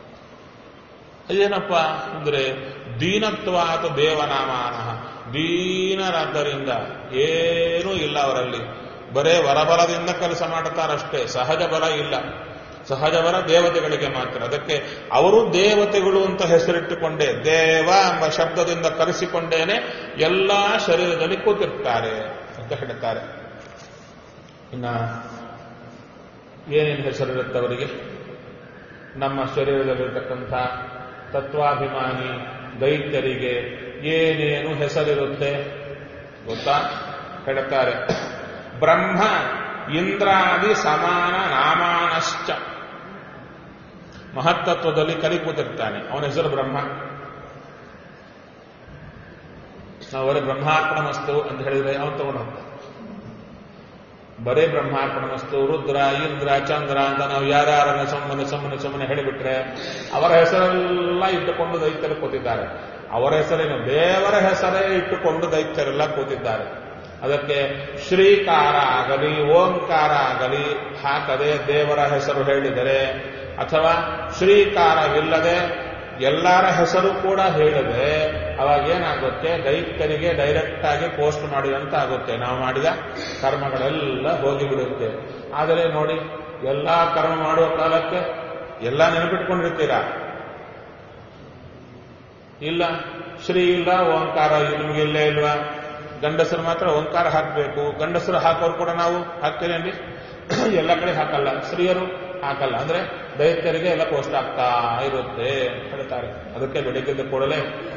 Speaker 1: ಏನಪ್ಪ ಅಂದ್ರೆ ದೀನತ್ವಾತ ದೇವನಾಮಾನ ದೀನರಾದ್ದರಿಂದ ಏನೂ ಇಲ್ಲ ಅವರಲ್ಲಿ ಬರೇ ವರಬಲದಿಂದ ಕೆಲಸ ಮಾಡುತ್ತಾರಷ್ಟೇ ಸಹಜ ಬಲ ಇಲ್ಲ ಸಹಜ ಬಲ ದೇವತೆಗಳಿಗೆ ಮಾತ್ರ ಅದಕ್ಕೆ ಅವರು ದೇವತೆಗಳು ಅಂತ ಹೆಸರಿಟ್ಟುಕೊಂಡೇ ದೇವ ಎಂಬ ಶಬ್ದದಿಂದ ಕರೆಸಿಕೊಂಡೇನೆ ಎಲ್ಲ ಶರೀರದಲ್ಲಿ ಕೂತಿರ್ತಾರೆ ಅಂತ ಹೇಳ್ತಾರೆ ಇನ್ನ ಏನೇನು ಹೆಸರಿರುತ್ತೆ ಅವರಿಗೆ ನಮ್ಮ ಶರೀರದಲ್ಲಿರ್ತಕ್ಕಂಥ ತತ್ವಾಭಿಮಾನಿ ದೈತ್ಯರಿಗೆ ಏನೇನು ಹೆಸರಿರುತ್ತೆ ಗೊತ್ತಾ ಹೇಳ್ತಾರೆ ಬ್ರಹ್ಮ ಇಂದ್ರಾದಿ ಸಮಾನ ನಾಮಾನಶ್ಚ ಮಹತ್ತತ್ವದಲ್ಲಿ ಕಲಿ ಕೂತಿರ್ತಾನೆ ಅವನ ಹೆಸರು ಬ್ರಹ್ಮ ನಾವು ಬರೀ ಬ್ರಹ್ಮಾರ್ಪಣಮಸ್ತು ಅಂತ ಹೇಳಿದ್ರೆ ಅವನು ತಗೊಂಡು ಹೋಗ್ತಾನೆ ಬರೇ ಬ್ರಹ್ಮಾರ್ಪಣಮಸ್ತು ರುದ್ರ ಇಂದ್ರ ಚಂದ್ರ ಅಂತ ನಾವು ಯಾರ್ಯಾರನ್ನ ಸುಮ್ಮನೆ ಸುಮ್ಮನೆ ಸುಮ್ಮನೆ ಹೇಳಿಬಿಟ್ರೆ ಅವರ ಹೆಸರೆಲ್ಲ ಇಟ್ಟುಕೊಂಡು ದೈತ್ಯರು ಕೂತಿದ್ದಾರೆ ಅವರ ಹೆಸರೇನು ದೇವರ ಹೆಸರೇ ಇಟ್ಟುಕೊಂಡು ದೈತ್ಯರೆಲ್ಲ ಕೂತಿದ್ದಾರೆ ಅದಕ್ಕೆ ಶ್ರೀಕಾರ ಆಗಲಿ ಓಂಕಾರ ಆಗಲಿ ಹಾಕದೆ ದೇವರ ಹೆಸರು ಹೇಳಿದರೆ ಅಥವಾ ಶ್ರೀಕಾರವಿಲ್ಲದೆ ಎಲ್ಲರ ಹೆಸರು ಕೂಡ ಹೇಳಿದೆ ಅವಾಗ ಏನಾಗುತ್ತೆ ದೈತ್ಯರಿಗೆ ಡೈರೆಕ್ಟ್ ಆಗಿ ಪೋಸ್ಟ್ ಮಾಡಿದಂತ ಆಗುತ್ತೆ ನಾವು ಮಾಡಿದ ಕರ್ಮಗಳೆಲ್ಲ ಹೋಗಿಬಿಡುತ್ತೆ ಆದರೆ ನೋಡಿ ಎಲ್ಲಾ ಕರ್ಮ ಮಾಡುವ ಕಾಲಕ್ಕೆ ಎಲ್ಲ ನೆನಪಿಟ್ಕೊಂಡಿರ್ತೀರಾ ಇಲ್ಲ ಶ್ರೀ ಇಲ್ಲ ಓಂಕಾರ ನಿಮಗೆ ಇಲ್ಲೇ ಇಲ್ವಾ ಗಂಡಸರು ಮಾತ್ರ ಓಂಕಾರ ಹಾಕಬೇಕು ಗಂಡಸರು ಹಾಕೋರು ಕೂಡ ನಾವು ಹಾಕ್ತೇನೇನ್ರಿ ಎಲ್ಲ ಕಡೆ ಹಾಕಲ್ಲ ಸ್ತ್ರೀಯರು ಹಾಕಲ್ಲ ಅಂದ್ರೆ ದೈತ್ಯರಿಗೆ ಎಲ್ಲ ಪೋಸ್ಟ್ ಆಗ್ತಾ ಇರುತ್ತೆ ಹೇಳ್ತಾರೆ ಅದಕ್ಕೆ ಬೆಳಿಗ್ಗೆ ಕೂಡಲೇ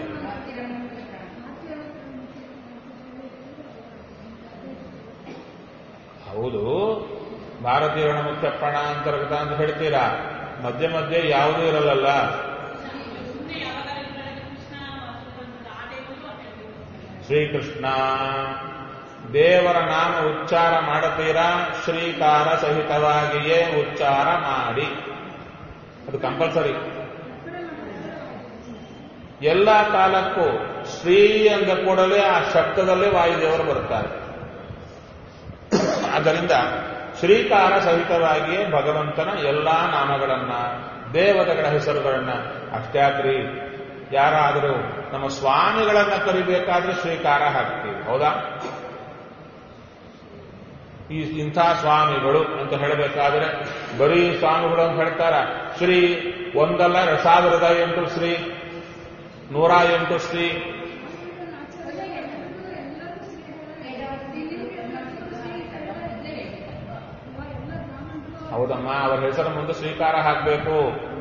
Speaker 1: ಹೌದು ಭಾರತೀಯ ಮುಖ್ಯ ಪಣ ಅಂತರ್ಗತ ಅಂತ ಹೇಳ್ತೀರಾ ಮಧ್ಯೆ ಮಧ್ಯೆ ಯಾವುದೂ ಇರಲ್ಲಲ್ಲ ಶ್ರೀಕೃಷ್ಣ ದೇವರ ನಾಮ ಉಚ್ಚಾರ ಮಾಡುತ್ತೀರಾ ಶ್ರೀಕಾರ ಸಹಿತವಾಗಿಯೇ ಉಚ್ಚಾರ ಮಾಡಿ ಅದು ಕಂಪಲ್ಸರಿ ಎಲ್ಲ ಕಾಲಕ್ಕೂ ಶ್ರೀ ಅಂದ ಕೂಡಲೇ ಆ ಶಬ್ದದಲ್ಲೇ ವಾಯುದೇವರು ಬರ್ತಾರೆ ಆದ್ದರಿಂದ ಶ್ರೀಕಾರ ಸಹಿತವಾಗಿಯೇ ಭಗವಂತನ ಎಲ್ಲಾ ನಾಮಗಳನ್ನ ದೇವತೆಗಳ ಹೆಸರುಗಳನ್ನ ಅಷ್ಟ್ಯಾಕ್ರಿ ಯಾರಾದರೂ ನಮ್ಮ ಸ್ವಾಮಿಗಳನ್ನ ಕರಿಬೇಕಾದ್ರೆ ಶ್ರೀಕಾರ ಹಾಕ್ತೀವಿ ಹೌದಾ ಈ ಇಂಥ ಸ್ವಾಮಿಗಳು ಅಂತ ಹೇಳಬೇಕಾದ್ರೆ ಬರೀ ಸ್ವಾಮಿಗಳು ಅಂತ ಹೇಳ್ತಾರ ಶ್ರೀ ಒಂದಲ್ಲ ಸಾವಿರದ ಎಂಟು ಶ್ರೀ ನೂರ ಎಂಟು ಶ್ರೀ ಹೌದಮ್ಮ ಅವರ ಹೆಸರು ಮುಂದೆ ಸ್ವೀಕಾರ ಹಾಕಬೇಕು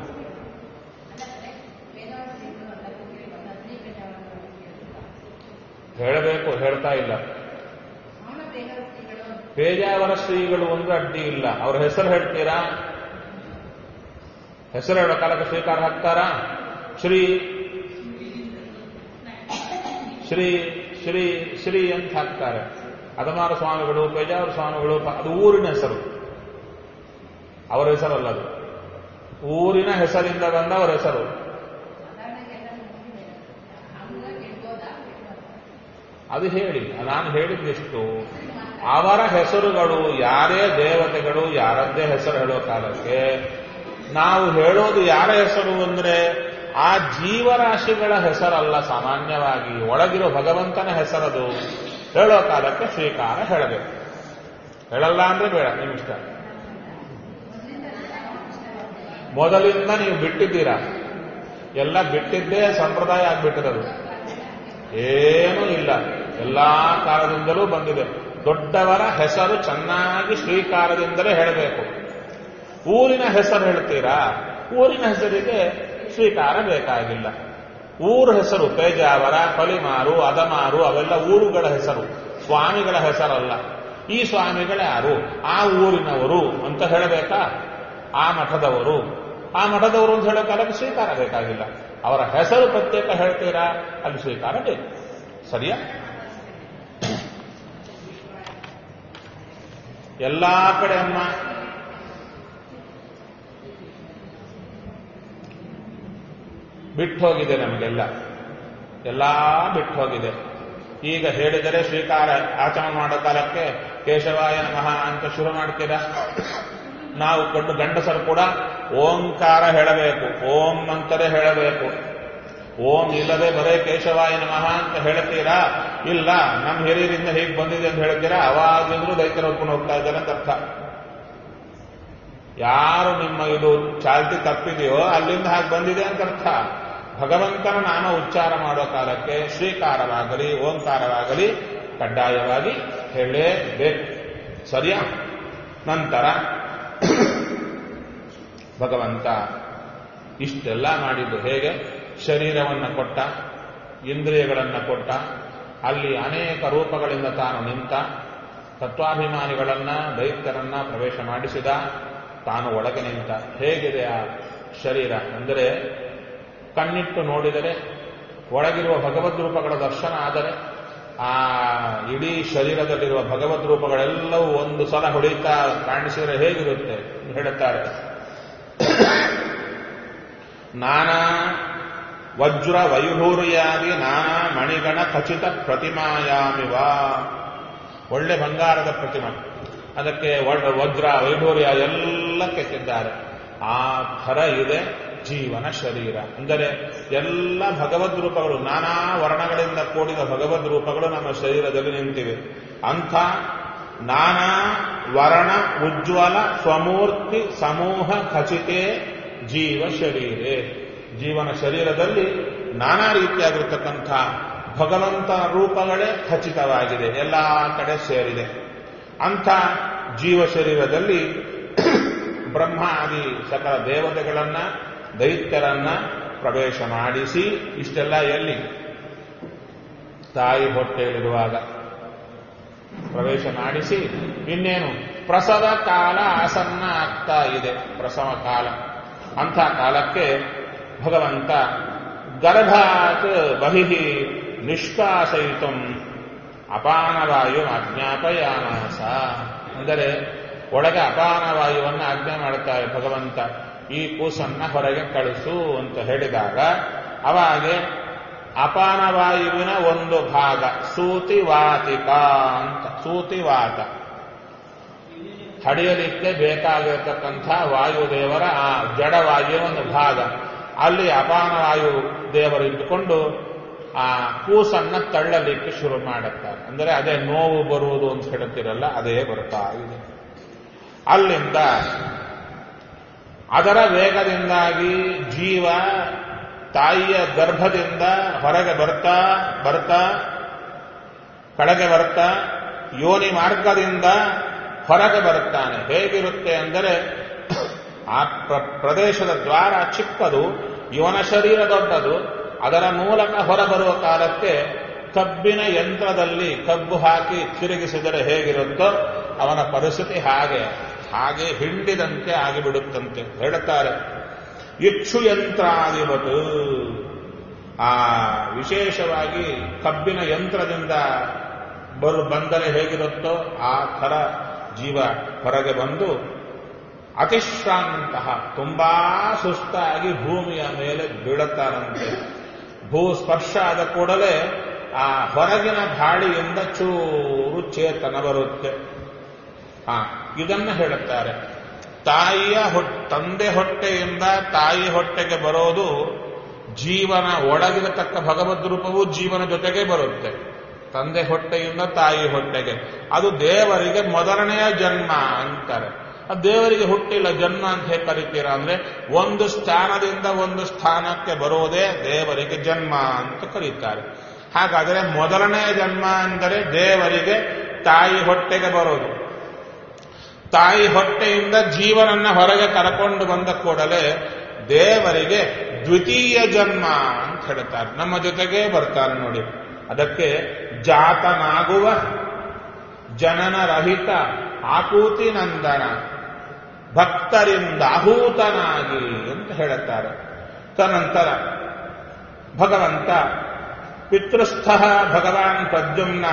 Speaker 1: ಹೇಳಬೇಕು ಹೇಳ್ತಾ ಇಲ್ಲ ಪೇಜಾವರ ಶ್ರೀಗಳು ಒಂದು ಅಡ್ಡಿ ಇಲ್ಲ ಅವ್ರ ಹೆಸರು ಹೇಳ್ತೀರಾ ಹೆಸರು ಹೇಳೋ ಕಾಲಕ್ಕೆ ಸ್ವೀಕಾರ ಹಾಕ್ತಾರಾ ಶ್ರೀ ಶ್ರೀ ಶ್ರೀ ಶ್ರೀ ಅಂತ ಹಾಕ್ತಾರೆ ಅದಮಾರ ಸ್ವಾಮಿಗಳು ಪೇಜಾವರ ಸ್ವಾಮಿಗಳು ಅದು ಊರಿನ ಹೆಸರು ಅವರ ಹೆಸರಲ್ಲ ಅದು ಊರಿನ ಹೆಸರಿಂದ ಬಂದ ಅವರ ಹೆಸರು ಅದು ಹೇಳಿ ನಾನು ಹೇಳಿದ್ದೆಷ್ಟು ಅವರ ಹೆಸರುಗಳು ಯಾರೇ ದೇವತೆಗಳು ಯಾರದ್ದೇ ಹೆಸರು ಹೇಳೋ ಕಾಲಕ್ಕೆ ನಾವು ಹೇಳೋದು ಯಾರ ಹೆಸರು ಅಂದ್ರೆ ಆ ಜೀವರಾಶಿಗಳ ಹೆಸರಲ್ಲ ಸಾಮಾನ್ಯವಾಗಿ ಒಳಗಿರೋ ಭಗವಂತನ ಹೆಸರದು ಹೇಳೋ ಕಾಲಕ್ಕೆ ಸ್ವೀಕಾರ ಹೇಳಬೇಕು ಹೇಳಲ್ಲ ಅಂದ್ರೆ ಬೇಡ ನಿಮಿಷ್ಟ ಮೊದಲಿಂದ ನೀವು ಬಿಟ್ಟಿದ್ದೀರಾ ಎಲ್ಲ ಬಿಟ್ಟಿದ್ದೇ ಸಂಪ್ರದಾಯ ಆಗ್ಬಿಟ್ಟಿರೋದು ಏನೂ ಇಲ್ಲ ಎಲ್ಲಾ ಕಾಲದಿಂದಲೂ ಬಂದಿದೆ ದೊಡ್ಡವರ ಹೆಸರು ಚೆನ್ನಾಗಿ ಶ್ರೀಕಾರದಿಂದಲೇ ಹೇಳಬೇಕು ಊರಿನ ಹೆಸರು ಹೇಳ್ತೀರಾ ಊರಿನ ಹೆಸರಿಗೆ ಸ್ವೀಕಾರ ಬೇಕಾಗಿಲ್ಲ ಊರ ಹೆಸರು ಪೇಜಾವರ ಪಲಿಮಾರು ಅದಮಾರು ಅವೆಲ್ಲ ಊರುಗಳ ಹೆಸರು ಸ್ವಾಮಿಗಳ ಹೆಸರಲ್ಲ ಈ ಸ್ವಾಮಿಗಳು ಯಾರು ಆ ಊರಿನವರು ಅಂತ ಹೇಳಬೇಕಾ ಆ ಮಠದವರು ಆ ಮಠದವರು ಅಂತ ಹೇಳೋ ಕಾಲಕ್ಕೆ ಸ್ವೀಕಾರ ಬೇಕಾಗಿಲ್ಲ ಅವರ ಹೆಸರು ಪ್ರತ್ಯೇಕ ಹೇಳ್ತೀರಾ ಅಲ್ಲಿ ಸ್ವೀಕಾರ ಬೇಕು ಸರಿಯಾ ಎಲ್ಲಾ ಕಡೆ ಅಮ್ಮ ಬಿಟ್ಟು ಹೋಗಿದೆ ನಮಗೆಲ್ಲ ಎಲ್ಲಾ ಬಿಟ್ಟು ಹೋಗಿದೆ ಈಗ ಹೇಳಿದರೆ ಸ್ವೀಕಾರ ಆಚರಣೆ ಮಾಡೋ ಕಾಲಕ್ಕೆ ಕೇಶವಾಯ ನಮಃ ಅಂತ ಶುರು ಮಾಡ್ತೀರಾ ನಾವು ಕೊಂಡು ಗಂಡಸರು ಕೂಡ ಓಂಕಾರ ಹೇಳಬೇಕು ಓಂ ಅಂತಲೇ ಹೇಳಬೇಕು ಓಂ ಇಲ್ಲದೆ ಬರೇ ಕೇಶವಾಯ ನಮಃ ಅಂತ ಹೇಳ್ತೀರಾ ಇಲ್ಲ ನಮ್ಮ ಹಿರಿಯರಿಂದ ಹೇಗೆ ಬಂದಿದೆ ಅಂತ ಹೇಳ್ತೀರಾ ಅವಾಗಿಂದ್ರೂ ದೈತ್ಯರು ಹೊತ್ಕೊಂಡು ಹೋಗ್ತಾ ಇದ್ದಾರೆ ಅಂತ ಅರ್ಥ ಯಾರು ನಿಮ್ಮ ಇದು ಚಾಲ್ತಿ ತಪ್ಪಿದೆಯೋ ಅಲ್ಲಿಂದ ಹಾಗೆ ಬಂದಿದೆ ಅಂತ ಅರ್ಥ ಭಗವಂತನ ನಾಮ ಉಚ್ಚಾರ ಮಾಡೋ ಕಾಲಕ್ಕೆ ಶ್ರೀಕಾರವಾಗಲಿ ಓಂಕಾರವಾಗಲಿ ಕಡ್ಡಾಯವಾಗಿ ಹೇಳಲೇಬೇಕು ಸರಿಯಾ ನಂತರ ಭಗವಂತ ಇಷ್ಟೆಲ್ಲ ಮಾಡಿದ್ದು ಹೇಗೆ ಶರೀರವನ್ನು ಕೊಟ್ಟ ಇಂದ್ರಿಯಗಳನ್ನು ಕೊಟ್ಟ ಅಲ್ಲಿ ಅನೇಕ ರೂಪಗಳಿಂದ ತಾನು ನಿಂತ ತತ್ವಾಭಿಮಾನಿಗಳನ್ನ ದೈತ್ಯರನ್ನ ಪ್ರವೇಶ ಮಾಡಿಸಿದ ತಾನು ಒಳಗೆ ನಿಂತ ಹೇಗಿದೆ ಆ ಶರೀರ ಅಂದರೆ ಕಣ್ಣಿಟ್ಟು ನೋಡಿದರೆ ಒಳಗಿರುವ ಭಗವದ್ ರೂಪಗಳ ದರ್ಶನ ಆದರೆ ಆ ಇಡೀ ಶರೀರದಲ್ಲಿರುವ ಭಗವದ್ ರೂಪಗಳೆಲ್ಲವೂ ಒಂದು ಸಲ ಹೊಡಿತಾ ಕಾಣಿಸಿದರೆ ಹೇಗಿರುತ್ತೆ ಹೇಳುತ್ತಾರೆ ನಾನಾ ವಜ್ರ ವೈಢೂರ್ಯಾದಿ ನಾನಾ ಮಣಿಗಣ ಖಚಿತ ಪ್ರತಿಮಾಯಾಮಿವ ಒಳ್ಳೆ ಬಂಗಾರದ ಪ್ರತಿಮಾ ಅದಕ್ಕೆ ವಜ್ರ ವೈಢೂರ್ಯ ಎಲ್ಲ ಕೆತ್ತಿದ್ದಾರೆ ಆ ಥರ ಇದೆ ಜೀವನ ಶರೀರ ಅಂದರೆ ಎಲ್ಲ ಭಗವದ್ ರೂಪಗಳು ನಾನಾ ವರ್ಣಗಳಿಂದ ಕೂಡಿದ ಭಗವದ್ ರೂಪಗಳು ನಮ್ಮ ಶರೀರದಲ್ಲಿ ನಿಂತಿವೆ ಅಂಥ ನಾನಾ ವರ್ಣ ಉಜ್ವಲ ಸ್ವಮೂರ್ತಿ ಸಮೂಹ ಖಚಿತೆ ಜೀವ ಶರೀರೆ ಜೀವನ ಶರೀರದಲ್ಲಿ ನಾನಾ ರೀತಿಯಾಗಿರ್ತಕ್ಕಂಥ ಭಗವಂತನ ರೂಪಗಳೇ ಖಚಿತವಾಗಿದೆ ಎಲ್ಲ ಕಡೆ ಸೇರಿದೆ ಅಂಥ ಜೀವ ಶರೀರದಲ್ಲಿ ಬ್ರಹ್ಮ ಆದಿ ಸಕಲ ದೇವತೆಗಳನ್ನ ದೈತ್ಯರನ್ನ ಪ್ರವೇಶ ಮಾಡಿಸಿ ಇಷ್ಟೆಲ್ಲ ಎಲ್ಲಿ ತಾಯಿ ಹೊಟ್ಟೆಯಲ್ಲಿರುವಾಗ ಪ್ರವೇಶ ಮಾಡಿಸಿ ಇನ್ನೇನು ಪ್ರಸವ ಕಾಲ ಆಸನ್ನ ಆಗ್ತಾ ಇದೆ ಪ್ರಸವ ಕಾಲ ಅಂಥ ಕಾಲಕ್ಕೆ ಭಗವಂತ ಗರ್ಭಾತ್ ಬಹಿ ನಿಷ್ಕಾಸಯಿತು ಅಪಾನವಾಯು ಆಜ್ಞಾಪಯಾಮಾಸ ಅಂದರೆ ಒಳಗೆ ಅಪಾನವಾಯುವನ್ನು ಆಜ್ಞೆ ಮಾಡುತ್ತಾರೆ ಭಗವಂತ ಈ ಕೂಸನ್ನ ಹೊರಗೆ ಕಳಿಸು ಅಂತ ಹೇಳಿದಾಗ ಅವಾಗೆ ಅಪಾನವಾಯುವಿನ ಒಂದು ಭಾಗ ಸೂತಿವಾತಿಕ ಅಂತ ಸೂತಿವಾತ ತಡೆಯಲಿಕ್ಕೆ ಬೇಕಾಗಿರತಕ್ಕಂಥ ವಾಯುದೇವರ ಆ ಜಡವಾಯುವಿನ ಒಂದು ಭಾಗ ಅಲ್ಲಿ ಅಪಾನ ವಾಯು ದೇವರು ಇಟ್ಟುಕೊಂಡು ಆ ಕೂಸನ್ನ ತಳ್ಳಲಿಕ್ಕೆ ಶುರು ಮಾಡುತ್ತಾರೆ ಅಂದರೆ ಅದೇ ನೋವು ಬರುವುದು ಅಂತ ಹೇಳ್ತಿರಲ್ಲ ಅದೇ ಬರ್ತಾ ಇದೆ ಅಲ್ಲಿಂದ ಅದರ ವೇಗದಿಂದಾಗಿ ಜೀವ ತಾಯಿಯ ಗರ್ಭದಿಂದ ಹೊರಗೆ ಬರ್ತಾ ಬರ್ತಾ ಕೆಳಗೆ ಬರ್ತಾ ಯೋನಿ ಮಾರ್ಗದಿಂದ ಹೊರಗೆ ಬರುತ್ತಾನೆ ಹೇಗಿರುತ್ತೆ ಅಂದರೆ ಆ ಪ್ರ- ಪ್ರದೇಶದ ದ್ವಾರ ಚಿಕ್ಕದು ಇವನ ಶರೀರ ದೊಡ್ಡದು ಅದರ ಮೂಲಕ ಹೊರಬರುವ ಕಾಲಕ್ಕೆ ಕಬ್ಬಿನ ಯಂತ್ರದಲ್ಲಿ ಕಬ್ಬು ಹಾಕಿ ತಿರುಗಿಸಿದರೆ ಹೇಗಿರುತ್ತೋ ಅವನ ಪರಿಸ್ಥಿತಿ ಹಾಗೆ ಹಾಗೆ ಹಿಂಡಿದಂತೆ ಆಗಿಬಿಡುತ್ತಂತೆ ಹೇಳುತ್ತಾರೆ ಇಕ್ಷು ಯಂತ್ರ ಆಗಿಬತ್ತು ಆ ವಿಶೇಷವಾಗಿ ಕಬ್ಬಿನ ಯಂತ್ರದಿಂದ ಬರು ಬಂದರೆ ಹೇಗಿರುತ್ತೋ ಆ ಥರ ಜೀವ ಹೊರಗೆ ಬಂದು ಅತಿಶ್ರಾಂತ ತುಂಬಾ ಸುಸ್ತಾಗಿ ಭೂಮಿಯ ಮೇಲೆ ಬೀಳುತ್ತಾರಂತೆ ಭೂ ಸ್ಪರ್ಶ ಆದ ಕೂಡಲೇ ಆ ಹೊರಗಿನ ಗಾಳಿಯಿಂದ ಚೂರು ಚೇತನ ಬರುತ್ತೆ ಹಾ ಇದನ್ನು ಹೇಳುತ್ತಾರೆ ತಾಯಿಯ ಹೊಟ್ ತಂದೆ ಹೊಟ್ಟೆಯಿಂದ ತಾಯಿ ಹೊಟ್ಟೆಗೆ ಬರೋದು ಜೀವನ ಒಳಗಿರತಕ್ಕ ಭಗವದ್ ರೂಪವು ಜೀವನ ಜೊತೆಗೆ ಬರುತ್ತೆ ತಂದೆ ಹೊಟ್ಟೆಯಿಂದ ತಾಯಿ ಹೊಟ್ಟೆಗೆ ಅದು ದೇವರಿಗೆ ಮೊದಲನೆಯ ಜನ್ಮ ಅಂತಾರೆ ಅದು ದೇವರಿಗೆ ಹುಟ್ಟಿಲ್ಲ ಜನ್ಮ ಅಂತ ಹೇಗೆ ಕರಿತೀರಾ ಅಂದ್ರೆ ಒಂದು ಸ್ಥಾನದಿಂದ ಒಂದು ಸ್ಥಾನಕ್ಕೆ ಬರೋದೇ ದೇವರಿಗೆ ಜನ್ಮ ಅಂತ ಕರೀತಾರೆ ಹಾಗಾದರೆ ಮೊದಲನೆಯ ಜನ್ಮ ಅಂದರೆ ದೇವರಿಗೆ ತಾಯಿ ಹೊಟ್ಟೆಗೆ ಬರೋದು ತಾಯಿ ಹೊಟ್ಟೆಯಿಂದ ಜೀವನನ್ನ ಹೊರಗೆ ಕರಕೊಂಡು ಬಂದ ಕೂಡಲೇ ದೇವರಿಗೆ ದ್ವಿತೀಯ ಜನ್ಮ ಅಂತ ಹೇಳ್ತಾರೆ ನಮ್ಮ ಜೊತೆಗೆ ಬರ್ತಾರೆ ನೋಡಿ ಅದಕ್ಕೆ ಜಾತನಾಗುವ ಜನನರಹಿತ ಆಕೂತಿ ನಂದನ ಭಕ್ತರಿಂದ ಆಹೂತನಾಗಿ ಅಂತ ಹೇಳುತ್ತಾರೆ ತದನಂತರ ಭಗವಂತ ಪಿತೃಸ್ಥ ಭಗವಾನ್ ಪ್ರದ್ಯುಮ್ನ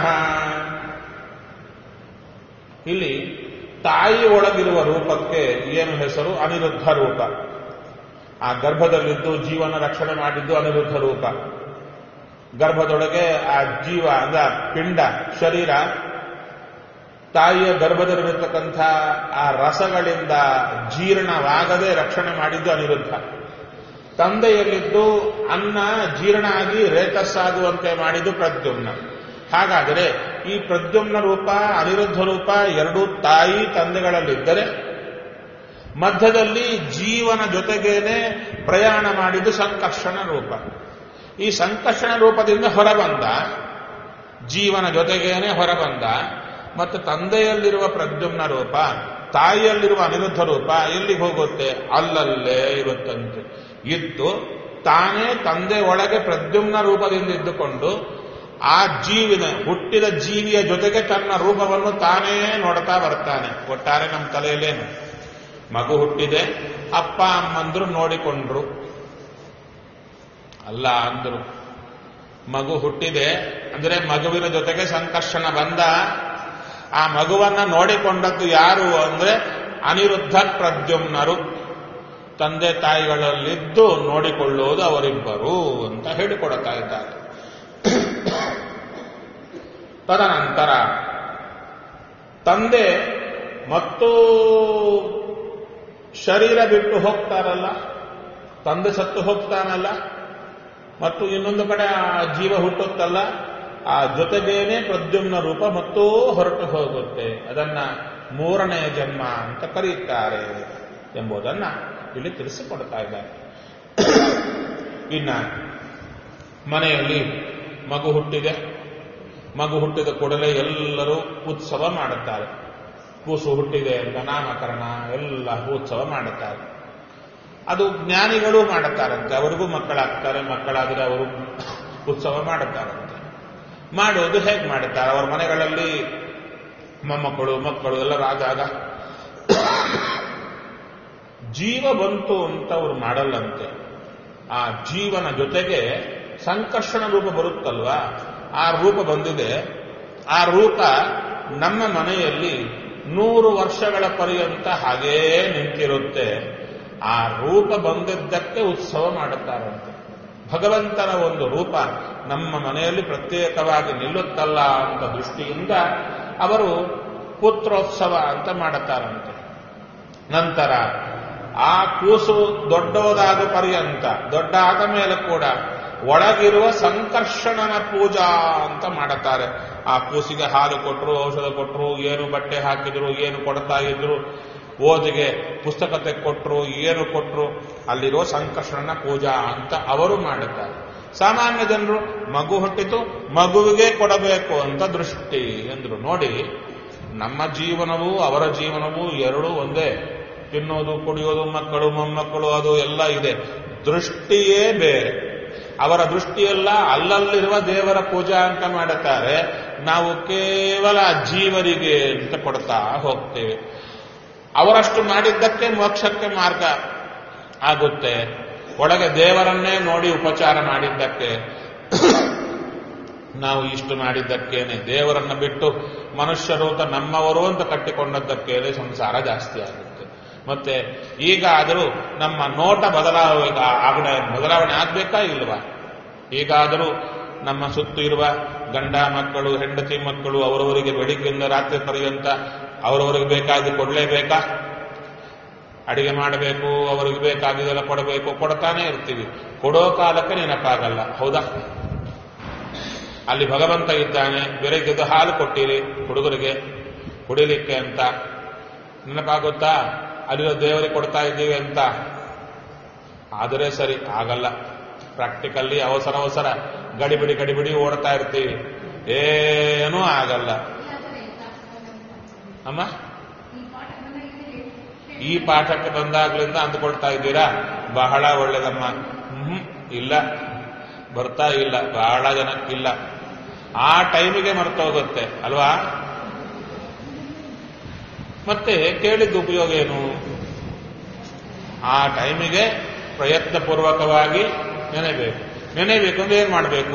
Speaker 1: ಇಲ್ಲಿ ತಾಯಿ ಒಳಗಿರುವ ರೂಪಕ್ಕೆ ಏನು ಹೆಸರು ಅನಿರುದ್ಧ ರೂಪ ಆ ಗರ್ಭದಲ್ಲಿದ್ದು ಜೀವನ ರಕ್ಷಣೆ ಮಾಡಿದ್ದು ಅನಿರುದ್ಧ ರೂಪ ಗರ್ಭದೊಳಗೆ ಆ ಜೀವ ಅಂದ್ರೆ ಆ ಪಿಂಡ ಶರೀರ ತಾಯಿಯ ಗರ್ಭದಲ್ಲಿರತಕ್ಕಂಥ ಆ ರಸಗಳಿಂದ ಜೀರ್ಣವಾಗದೆ ರಕ್ಷಣೆ ಮಾಡಿದ್ದು ಅನಿರುದ್ಧ ತಂದೆಯಲ್ಲಿದ್ದು ಅನ್ನ ಜೀರ್ಣ ಆಗಿ ರೇತಸ್ಸಾಗುವಂತೆ ಮಾಡಿದ್ದು ಪ್ರದ್ಯುಮ್ನ ಹಾಗಾದರೆ ಈ ಪ್ರದ್ಯುಮ್ನ ರೂಪ ಅನಿರುದ್ಧ ರೂಪ ಎರಡೂ ತಾಯಿ ತಂದೆಗಳಲ್ಲಿದ್ದರೆ ಮಧ್ಯದಲ್ಲಿ ಜೀವನ ಜೊತೆಗೇನೆ ಪ್ರಯಾಣ ಮಾಡಿದ್ದು ಸಂಕರ್ಷಣ ರೂಪ ಈ ಸಂಕರ್ಷಣ ರೂಪದಿಂದ ಹೊರಬಂದ ಜೀವನ ಜೊತೆಗೇನೆ ಹೊರಬಂದ ಮತ್ತು ತಂದೆಯಲ್ಲಿರುವ ಪ್ರದ್ಯುಮ್ನ ರೂಪ ತಾಯಿಯಲ್ಲಿರುವ ಅನಿರುದ್ಧ ರೂಪ ಎಲ್ಲಿಗೆ ಹೋಗುತ್ತೆ ಅಲ್ಲಲ್ಲೇ ಇರುತ್ತಂತೆ ಇದ್ದು ತಾನೇ ತಂದೆ ಒಳಗೆ ಪ್ರದ್ಯುಮ್ನ ರೂಪದಿಂದ ಇದ್ದುಕೊಂಡು ಆ ಜೀವಿನ ಹುಟ್ಟಿದ ಜೀವಿಯ ಜೊತೆಗೆ ತನ್ನ ರೂಪವನ್ನು ತಾನೇ ನೋಡ್ತಾ ಬರ್ತಾನೆ ಒಟ್ಟಾರೆ ನಮ್ಮ ತಲೆಯಲ್ಲೇನು ಮಗು ಹುಟ್ಟಿದೆ ಅಪ್ಪ ಅಮ್ಮಂದ್ರು ನೋಡಿಕೊಂಡ್ರು ಅಲ್ಲ ಅಂದ್ರು ಮಗು ಹುಟ್ಟಿದೆ ಅಂದ್ರೆ ಮಗುವಿನ ಜೊತೆಗೆ ಸಂಕರ್ಷಣ ಬಂದ ಆ ಮಗುವನ್ನ ನೋಡಿಕೊಂಡದ್ದು ಯಾರು ಅಂದ್ರೆ ಅನಿರುದ್ಧ ಪ್ರದ್ಯುಮ್ನರು ತಂದೆ ತಾಯಿಗಳಲ್ಲಿದ್ದು ನೋಡಿಕೊಳ್ಳುವುದು ಅವರಿಬ್ಬರು ಅಂತ ಹೇಳಿಕೊಡುತ್ತಾ ಇದ್ದಾರೆ ತದನಂತರ ತಂದೆ ಮತ್ತು ಶರೀರ ಬಿಟ್ಟು ಹೋಗ್ತಾರಲ್ಲ ತಂದೆ ಸತ್ತು ಹೋಗ್ತಾನಲ್ಲ ಮತ್ತು ಇನ್ನೊಂದು ಕಡೆ ಆ ಜೀವ ಹುಟ್ಟುತ್ತಲ್ಲ ಆ ಜೊತೆಗೇನೆ ಪ್ರದ್ಯುಮ್ನ ರೂಪ ಮತ್ತೂ ಹೊರಟು ಹೋಗುತ್ತೆ ಅದನ್ನ ಮೂರನೆಯ ಜನ್ಮ ಅಂತ ಕರೆಯುತ್ತಾರೆ ಎಂಬುದನ್ನ ಇಲ್ಲಿ ತಿಳಿಸಿಕೊಡ್ತಾ ಇದ್ದಾರೆ ಇನ್ನ ಮನೆಯಲ್ಲಿ ಮಗು ಹುಟ್ಟಿದೆ ಮಗು ಹುಟ್ಟಿದ ಕೂಡಲೇ ಎಲ್ಲರೂ ಉತ್ಸವ ಮಾಡುತ್ತಾರೆ ಕೂಸು ಹುಟ್ಟಿದೆ ಅಂತ ನಾಮಕರಣ ಎಲ್ಲ ಉತ್ಸವ ಮಾಡುತ್ತಾರೆ ಅದು ಜ್ಞಾನಿಗಳು ಮಾಡುತ್ತಾರಂತೆ ಅವರಿಗೂ ಮಕ್ಕಳಾಗ್ತಾರೆ ಮಕ್ಕಳಾದರೆ ಅವರು ಉತ್ಸವ ಮಾಡುತ್ತಾರಂತೆ ಮಾಡೋದು ಹೇಗೆ ಮಾಡುತ್ತಾರೆ ಅವರ ಮನೆಗಳಲ್ಲಿ ಮೊಮ್ಮಕ್ಕಳು ಮಕ್ಕಳು ಎಲ್ಲರೂ ಆದಾಗ ಜೀವ ಬಂತು ಅಂತ ಅವರು ಮಾಡಲ್ಲಂತೆ ಆ ಜೀವನ ಜೊತೆಗೆ ಸಂಕರ್ಷಣ ರೂಪ ಬರುತ್ತಲ್ವಾ ಆ ರೂಪ ಬಂದಿದೆ ಆ ರೂಪ ನಮ್ಮ ಮನೆಯಲ್ಲಿ ನೂರು ವರ್ಷಗಳ ಪರ್ಯಂತ ಹಾಗೇ ನಿಂತಿರುತ್ತೆ ಆ ರೂಪ ಬಂದಿದ್ದಕ್ಕೆ ಉತ್ಸವ ಮಾಡುತ್ತಾರಂತೆ ಭಗವಂತನ ಒಂದು ರೂಪ ನಮ್ಮ ಮನೆಯಲ್ಲಿ ಪ್ರತ್ಯೇಕವಾಗಿ ನಿಲ್ಲುತ್ತಲ್ಲ ಅಂತ ದೃಷ್ಟಿಯಿಂದ ಅವರು ಪುತ್ರೋತ್ಸವ ಅಂತ ಮಾಡುತ್ತಾರಂತೆ ನಂತರ ಆ ಕೂಸು ದೊಡ್ಡದಾದ ಪರ್ಯಂತ ದೊಡ್ಡ ಆದ ಮೇಲೆ ಕೂಡ ಒಳಗಿರುವ ಸಂಕರ್ಷಣನ ಪೂಜಾ ಅಂತ ಮಾಡುತ್ತಾರೆ ಆ ಕೂಸಿಗೆ ಹಾಲು ಕೊಟ್ಟರು ಔಷಧ ಕೊಟ್ಟರು ಏನು ಬಟ್ಟೆ ಹಾಕಿದ್ರು ಏನು ಕೊಡ್ತಾ ಇದ್ರು ಓದಿಗೆ ಪುಸ್ತಕ ಕೊಟ್ಟರು ಏನು ಕೊಟ್ಟರು ಅಲ್ಲಿರೋ ಸಂಕರ್ಷಣನ ಪೂಜಾ ಅಂತ ಅವರು ಮಾಡುತ್ತಾರೆ ಸಾಮಾನ್ಯ ಜನರು ಮಗು ಹುಟ್ಟಿತು ಮಗುವಿಗೆ ಕೊಡಬೇಕು ಅಂತ ದೃಷ್ಟಿ ಎಂದ್ರು ನೋಡಿ ನಮ್ಮ ಜೀವನವೂ ಅವರ ಜೀವನವೂ ಎರಡೂ ಒಂದೇ ತಿನ್ನೋದು ಕುಡಿಯೋದು ಮಕ್ಕಳು ಮೊಮ್ಮಕ್ಕಳು ಅದು ಎಲ್ಲ ಇದೆ ದೃಷ್ಟಿಯೇ ಬೇರೆ ಅವರ ದೃಷ್ಟಿಯೆಲ್ಲ ಅಲ್ಲಲ್ಲಿರುವ ದೇವರ ಪೂಜಾ ಅಂತ ಮಾಡುತ್ತಾರೆ ನಾವು ಕೇವಲ ಜೀವರಿಗೆ ಅಂತ ಕೊಡ್ತಾ ಹೋಗ್ತೇವೆ ಅವರಷ್ಟು ಮಾಡಿದ್ದಕ್ಕೆ ಮೋಕ್ಷಕ್ಕೆ ಮಾರ್ಗ ಆಗುತ್ತೆ ಒಳಗೆ ದೇವರನ್ನೇ ನೋಡಿ ಉಪಚಾರ ಮಾಡಿದ್ದಕ್ಕೆ ನಾವು ಇಷ್ಟು ಮಾಡಿದ್ದಕ್ಕೇನೆ ದೇವರನ್ನ ಬಿಟ್ಟು ಮನುಷ್ಯರು ಅಂತ ನಮ್ಮವರು ಅಂತ ಕಟ್ಟಿಕೊಂಡದ್ದಕ್ಕೇನೆ ಸಂಸಾರ ಜಾಸ್ತಿ ಆಗುತ್ತೆ ಮತ್ತೆ ಈಗ ಆದರೂ ನಮ್ಮ ನೋಟ ಬದಲಾವ ಆಗಡೆ ಬದಲಾವಣೆ ಆಗ್ಬೇಕಾ ಇಲ್ವಾ ಈಗಾದರೂ ನಮ್ಮ ಸುತ್ತು ಇರುವ ಗಂಡ ಮಕ್ಕಳು ಹೆಂಡತಿ ಮಕ್ಕಳು ಅವರವರಿಗೆ ಬೆಳಿಗ್ಗೆಯಿಂದ ರಾತ್ರಿ ಪರ್ಯಂತ ಅವರವರಿಗೆ ಬೇಕಾದ ಕೊಡಲೇಬೇಕಾ ಅಡಿಗೆ ಮಾಡಬೇಕು ಅವರಿಗೆ ಬೇಕಾಗಿದ್ದೆಲ್ಲ ಕೊಡಬೇಕು ಕೊಡ್ತಾನೆ ಇರ್ತೀವಿ ಕೊಡೋ ಕಾಲಕ್ಕೆ ನೆನಪಾಗಲ್ಲ ಹೌದಾ ಅಲ್ಲಿ ಭಗವಂತ ಇದ್ದಾನೆ ಬೆಳಗ್ಗೆದ್ದು ಹಾಲು ಕೊಟ್ಟಿರಿ ಹುಡುಗರಿಗೆ ಕುಡಿಲಿಕ್ಕೆ ಅಂತ ನೆನಪಾಗುತ್ತಾ ಅಲ್ಲಿರೋ ದೇವರಿಗೆ ಕೊಡ್ತಾ ಇದ್ದೀವಿ ಅಂತ ಆದರೆ ಸರಿ ಆಗಲ್ಲ ಪ್ರಾಕ್ಟಿಕಲ್ಲಿ ಅವಸರ ಅವಸರ ಗಡಿಬಿಡಿ ಗಡಿಬಿಡಿ ಓಡ್ತಾ ಇರ್ತೀವಿ ಏನೂ ಆಗಲ್ಲ ಅಮ್ಮ ಈ ಪಾಠಕ್ಕೆ ಬಂದಾಗ್ಲಿಂದ ಅಂದುಕೊಳ್ತಾ ಇದ್ದೀರಾ ಬಹಳ ಒಳ್ಳೇದಮ್ಮ ಹ್ಮ್ ಇಲ್ಲ ಬರ್ತಾ ಇಲ್ಲ ಬಹಳ ಜನಕ್ಕಿಲ್ಲ ಆ ಟೈಮಿಗೆ ಮರ್ತೋಗುತ್ತೆ ಅಲ್ವಾ ಮತ್ತೆ ಕೇಳಿದ್ದು ಉಪಯೋಗ ಏನು ಆ ಟೈಮಿಗೆ ಪ್ರಯತ್ನಪೂರ್ವಕವಾಗಿ ನೆನೆಬೇಕು ನೆನೆಬೇಕು ಅಂದ್ರೆ ಏನ್ ಮಾಡಬೇಕು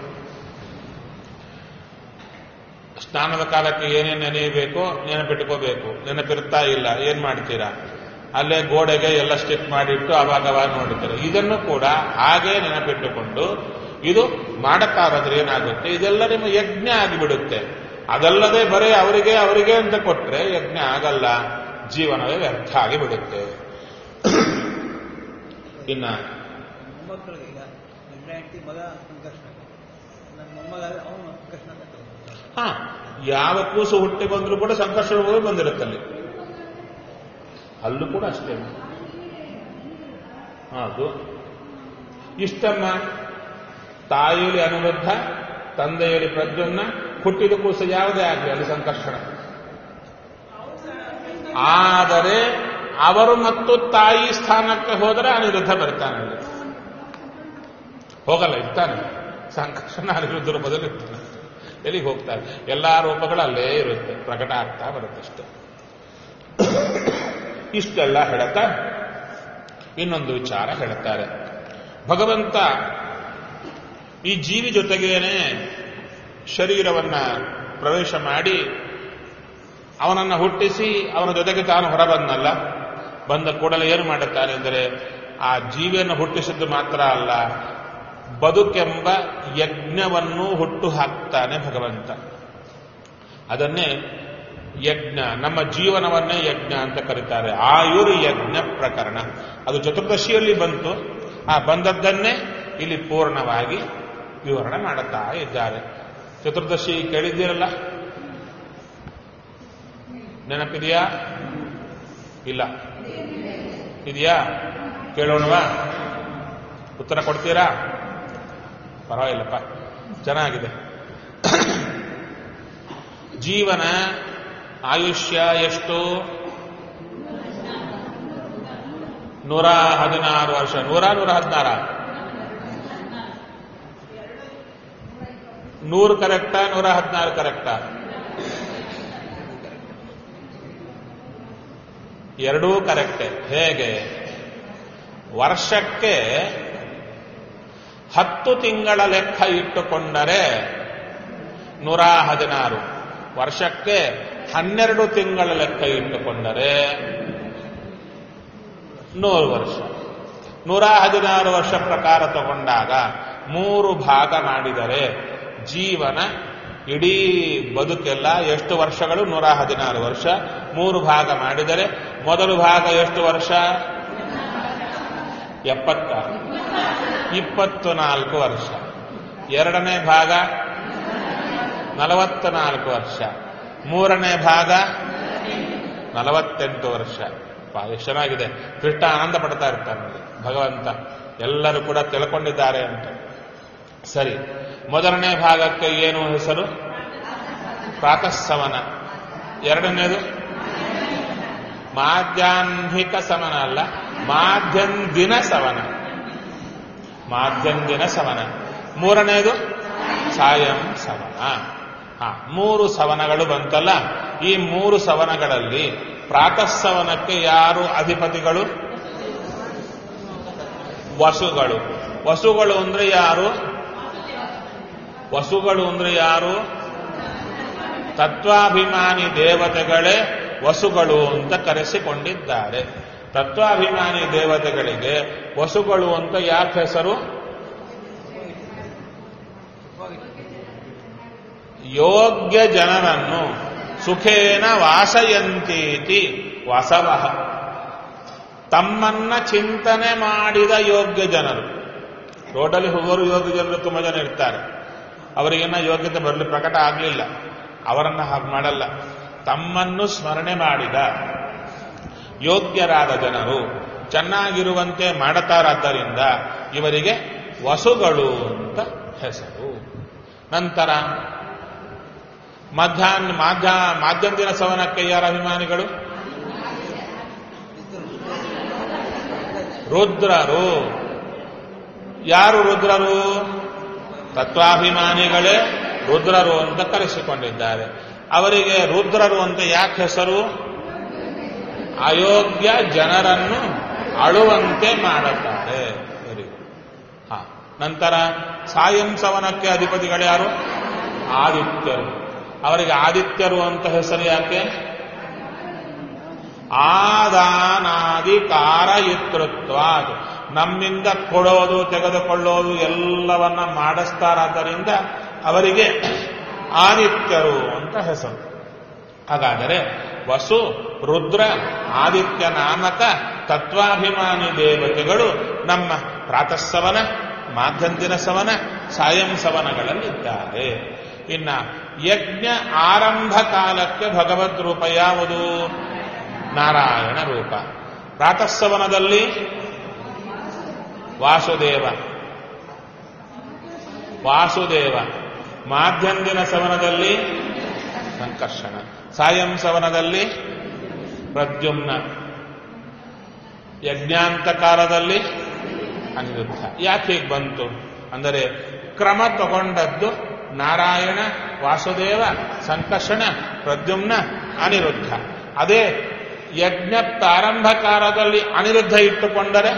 Speaker 1: ಸ್ನಾನದ ಕಾಲಕ್ಕೆ ಏನೇನು ನೆನೆಯಬೇಕು ನೆನಪಿಟ್ಕೋಬೇಕು ನೆನಪಿರ್ತಾ ಇಲ್ಲ ಏನ್ ಮಾಡ್ತೀರಾ ಅಲ್ಲೇ ಗೋಡೆಗೆ ಎಲ್ಲ ಸ್ಟಿಕ್ ಮಾಡಿಟ್ಟು ಅವಾಗ ಅವಾಗ ನೋಡ್ತೀರಾ ಇದನ್ನು ಕೂಡ ಹಾಗೆ ನೆನಪಿಟ್ಟುಕೊಂಡು ಇದು ಮಾಡುತ್ತಾ ಇರೋದ್ರೆ ಏನಾಗುತ್ತೆ ಇದೆಲ್ಲ ನಿಮ್ಮ ಯಜ್ಞ ಆಗಿಬಿಡುತ್ತೆ ಅದಲ್ಲದೆ ಬರೀ ಅವರಿಗೆ ಅವರಿಗೆ ಅಂತ ಕೊಟ್ರೆ ಯಜ್ಞ ಆಗಲ್ಲ ಜೀವನವೇ ವ್ಯರ್ಥ ಆಗಿಬಿಡುತ್ತೆ ಇನ್ನ
Speaker 2: ಮೊಮ್ಮಕ್ಕಳಿಗೆ ಈಗ ನನ್ನ ಹೆಂಡತಿ ಮಗ ಸಂಕಷ್ಟ ನನ್ನ ಮೊಮ್ಮಗಾದ್ರೆ ಅವನು ಸಂಕಷ್ಟ ಅಂತ ತಗೊಂಡು
Speaker 1: ಹಾ ಯಾವ ಕೂಸು ಹುಟ್ಟಿ ಬಂದರೂ ಕೂಡ ಸಂಕಷ್ಟಗಳು ಬಂದಿರುತ್ತಲ್ಲಿ ಅಲ್ಲೂ ಕೂಡ ಅಷ್ಟೇ ಅದು ಇಷ್ಟಮ್ಮ ತಾಯಿಯಲ್ಲಿ ಅನುರುದ್ಧ ತಂದೆಯಲ್ಲಿ ಪ್ರಜ್ವನ್ನ ಹುಟ್ಟಿದ ಕೂಸು ಯಾವುದೇ ಆಗಲಿ ಅಲ್ಲಿ ಸಂಕರ್ಷಣ ಆದರೆ ಅವರು ಮತ್ತು ತಾಯಿ ಸ್ಥಾನಕ್ಕೆ ಹೋದರೆ ಅನಿರುದ್ಧ ಬರ್ತಾನೆ ಅಲ್ಲಿ ಹೋಗಲ್ಲ ಇರ್ತಾನೆ ಸಂಕರ್ಷಣ ಅನಿರುದ್ಧರ ಬದಲು ಇರ್ತಾನೆ ಎಲ್ಲಿಗೆ ಹೋಗ್ತಾರೆ ಎಲ್ಲಾ ರೂಪಗಳು ಅಲ್ಲೇ ಇರುತ್ತೆ ಪ್ರಕಟ ಆಗ್ತಾ ಬರುತ್ತಷ್ಟೆ ಇಷ್ಟೆಲ್ಲ ಹೇಳ್ತಾ ಇನ್ನೊಂದು ವಿಚಾರ ಹೇಳ್ತಾರೆ ಭಗವಂತ ಈ ಜೀವಿ ಜೊತೆಗೇನೆ ಶರೀರವನ್ನ ಪ್ರವೇಶ ಮಾಡಿ ಅವನನ್ನ ಹುಟ್ಟಿಸಿ ಅವನ ಜೊತೆಗೆ ತಾನು ಹೊರಬಂದಲ್ಲ ಬಂದ ಕೂಡಲೇ ಏನು ಮಾಡುತ್ತಾನೆ ಅಂದರೆ ಆ ಜೀವಿಯನ್ನು ಹುಟ್ಟಿಸಿದ್ದು ಮಾತ್ರ ಅಲ್ಲ ಬದುಕೆಂಬ ಯಜ್ಞವನ್ನು ಹುಟ್ಟು ಹಾಕ್ತಾನೆ ಭಗವಂತ ಅದನ್ನೇ ಯಜ್ಞ ನಮ್ಮ ಜೀವನವನ್ನೇ ಯಜ್ಞ ಅಂತ ಕರೀತಾರೆ ಆಯುರ್ ಯಜ್ಞ ಪ್ರಕರಣ ಅದು ಚತುರ್ದಶಿಯಲ್ಲಿ ಬಂತು ಆ ಬಂದದ್ದನ್ನೇ ಇಲ್ಲಿ ಪೂರ್ಣವಾಗಿ ವಿವರಣೆ ಮಾಡುತ್ತಾ ಇದ್ದಾರೆ ಚತುರ್ದಶಿ ಕೇಳಿದ್ದೀರಲ್ಲ ನೆನಪಿದೆಯಾ ಇಲ್ಲ ಇದೆಯಾ ಕೇಳೋಣವಾ ಉತ್ತರ ಕೊಡ್ತೀರಾ ಪರವಾಗಿಲ್ಲಪ್ಪ ಚೆನ್ನಾಗಿದೆ ಜೀವನ ಆಯುಷ್ಯ ಎಷ್ಟು ನೂರ ಹದಿನಾರು ವರ್ಷ ನೂರ ನೂರ ಹದಿನಾರ ನೂರು ಕರೆಕ್ಟಾ ನೂರ ಹದಿನಾರು ಕರೆಕ್ಟಾ ಎರಡೂ ಕರೆಕ್ಟೇ ಹೇಗೆ ವರ್ಷಕ್ಕೆ ಹತ್ತು ತಿಂಗಳ ಲೆಕ್ಕ ಇಟ್ಟುಕೊಂಡರೆ ನೂರ ಹದಿನಾರು ವರ್ಷಕ್ಕೆ ಹನ್ನೆರಡು ತಿಂಗಳ ಲೆಕ್ಕ ಇಟ್ಟುಕೊಂಡರೆ ನೂರು ವರ್ಷ ನೂರ ಹದಿನಾರು ವರ್ಷ ಪ್ರಕಾರ ತಗೊಂಡಾಗ ಮೂರು ಭಾಗ ಮಾಡಿದರೆ ಜೀವನ ಇಡೀ ಬದುಕೆಲ್ಲ ಎಷ್ಟು ವರ್ಷಗಳು ನೂರ ಹದಿನಾರು ವರ್ಷ ಮೂರು ಭಾಗ ಮಾಡಿದರೆ ಮೊದಲು ಭಾಗ ಎಷ್ಟು ವರ್ಷ ಎಪ್ಪತ್ತ ಇಪ್ಪತ್ತು ನಾಲ್ಕು ವರ್ಷ ಎರಡನೇ ಭಾಗ ನಲವತ್ತ ನಾಲ್ಕು ವರ್ಷ ಮೂರನೇ ಭಾಗ ನಲವತ್ತೆಂಟು ವರ್ಷ ಪಾ, ಎಷ್ಟು ಚೆನ್ನಾಗಿದೆ ಕೃಷ್ಣ ಆನಂದ ಪಡ್ತಾ ಇರ್ತಾನೆ ನೋಡಿ. ಭಗವಂತ ಎಲ್ಲರೂ ಕೂಡ ತಿಳ್ಕೊಂಡಿದ್ದಾರೆ ಅಂತ ಸರಿ ಮೊದಲನೇ ಭಾಗಕ್ಕೆ ಏನು ಹೆಸರು ಪ್ರಾತಃಸವನ ಎರಡನೇದು ಮಾಧ್ಯಾಹ್ನಿಕ ಸಮನ ಅಲ್ಲ ಮಾಧ್ಯಂದಿನ ಸವನ ಮಾಧ್ಯಂದಿನ ಸವನ ಮೂರನೇದು ಸಾಯಂ ಸವನ ಹಾ ಮೂರು ಸವನಗಳು ಬಂತಲ್ಲ ಈ ಮೂರು ಸವನಗಳಲ್ಲಿ ಪ್ರಾತಃಸವನಕ್ಕೆ ಯಾರು ಅಧಿಪತಿಗಳು ವಸುಗಳು ವಸುಗಳು ಅಂದ್ರೆ ಯಾರು ವಸುಗಳು ಅಂದ್ರೆ ಯಾರು ತತ್ವಾಭಿಮಾನಿ ದೇವತೆಗಳೇ ವಸುಗಳು ಅಂತ ಕರೆಸಿಕೊಂಡಿದ್ದಾರೆ ತತ್ವಾಭಿಮಾನಿ ದೇವತೆಗಳಿಗೆ ವಸುಗಳು ಅಂತ ಯಾಕೆ ಹೆಸರು ಯೋಗ್ಯ ಜನರನ್ನು ಸುಖೇನ ವಾಸಯಂತೀತಿ ವಸವ ತಮ್ಮನ್ನ ಚಿಂತನೆ ಮಾಡಿದ ಯೋಗ್ಯ ಜನರು ರೋಡಲ್ಲಿ ಹೋಗೋರು ಯೋಗ್ಯ ಜನರು ತುಂಬಾ ಜನ ಇರ್ತಾರೆ ಅವರಿಗೇನ ಯೋಗ್ಯತೆ ಬರಲಿ ಪ್ರಕಟ ಆಗಲಿಲ್ಲ ಅವರನ್ನ ಹಾಗೆ ಮಾಡಲ್ಲ ತಮ್ಮನ್ನು ಸ್ಮರಣೆ ಮಾಡಿದ ಯೋಗ್ಯರಾದ ಜನರು ಚೆನ್ನಾಗಿರುವಂತೆ ಮಾಡುತ್ತಾರಾದ್ದರಿಂದ ಇವರಿಗೆ ವಸುಗಳು ಅಂತ ಹೆಸರು ನಂತರ ಮಧ್ಯಾಹ್ನ ಮಾಧ್ಯ ಮಾಧ್ಯಂದಿನ ಸವನಕ್ಕೆ ಯಾರ ಅಭಿಮಾನಿಗಳು ರುದ್ರರು ಯಾರು ರುದ್ರರು ತತ್ವಾಭಿಮಾನಿಗಳೇ ರುದ್ರರು ಅಂತ ಕರೆಸಿಕೊಂಡಿದ್ದಾರೆ ಅವರಿಗೆ ರುದ್ರರು ಅಂತ ಯಾಕೆ ಹೆಸರು ಅಯೋಗ್ಯ ಜನರನ್ನು ಅಳುವಂತೆ ಮಾಡುತ್ತಾರೆ ವೆರಿ ಗುಡ್ ಹಾ ನಂತರ ಸಾಯಂ ಸವನಕ್ಕೆ ಅಧಿಪತಿಗಳು ಯಾರು ಆದಿತ್ಯರು ಅವರಿಗೆ ಆದಿತ್ಯರು ಅಂತ ಹೆಸರು ಯಾಕೆ ಆದಾನಾದಿ ಕಾರಯಿತೃತ್ವ ನಮ್ಮಿಂದ ಕೊಡೋದು ತೆಗೆದುಕೊಳ್ಳೋದು ಎಲ್ಲವನ್ನ ಮಾಡಿಸ್ತಾರಾದ್ದರಿಂದ ಅವರಿಗೆ ಆದಿತ್ಯರು ಅಂತ ಹೆಸರು ಹಾಗಾದರೆ ವಸು ರುದ್ರ ಆದಿತ್ಯ ನಾಮಕ ತತ್ವಾಭಿಮಾನಿ ದೇವತೆಗಳು ನಮ್ಮ ಪ್ರಾತಃಸವನ ಮಾಧ್ಯಂದಿನ ಸವನ ಸಾಯಂ ಸವನಗಳಲ್ಲಿದ್ದಾರೆ ಇನ್ನ ಯಜ್ಞ ಆರಂಭ ಕಾಲಕ್ಕೆ ಭಗವದ್ ರೂಪ ಯಾವುದು ನಾರಾಯಣ ರೂಪ ಪ್ರಾತಃಸವನದಲ್ಲಿ ವಾಸುದೇವ ವಾಸುದೇವ ಮಾಧ್ಯಂದಿನ ಸವನದಲ್ಲಿ ಸಂಕರ್ಷಣ ಸಾಯಂ ಸವನದಲ್ಲಿ ಪ್ರದ್ಯುಮ್ನ ಯಜ್ಞಾಂತಕಾಲದಲ್ಲಿ ಅನಿರುದ್ಧ ಯಾಕೆ ಹೀಗೆ ಬಂತು ಅಂದರೆ ಕ್ರಮ ತಗೊಂಡದ್ದು ನಾರಾಯಣ ವಾಸುದೇವ ಸಂಕರ್ಷಣ ಪ್ರದ್ಯುಮ್ನ ಅನಿರುದ್ಧ ಅದೇ ಯಜ್ಞ ಪ್ರಾರಂಭ ಕಾಲದಲ್ಲಿ ಅನಿರುದ್ಧ ಇಟ್ಟುಕೊಂಡರೆ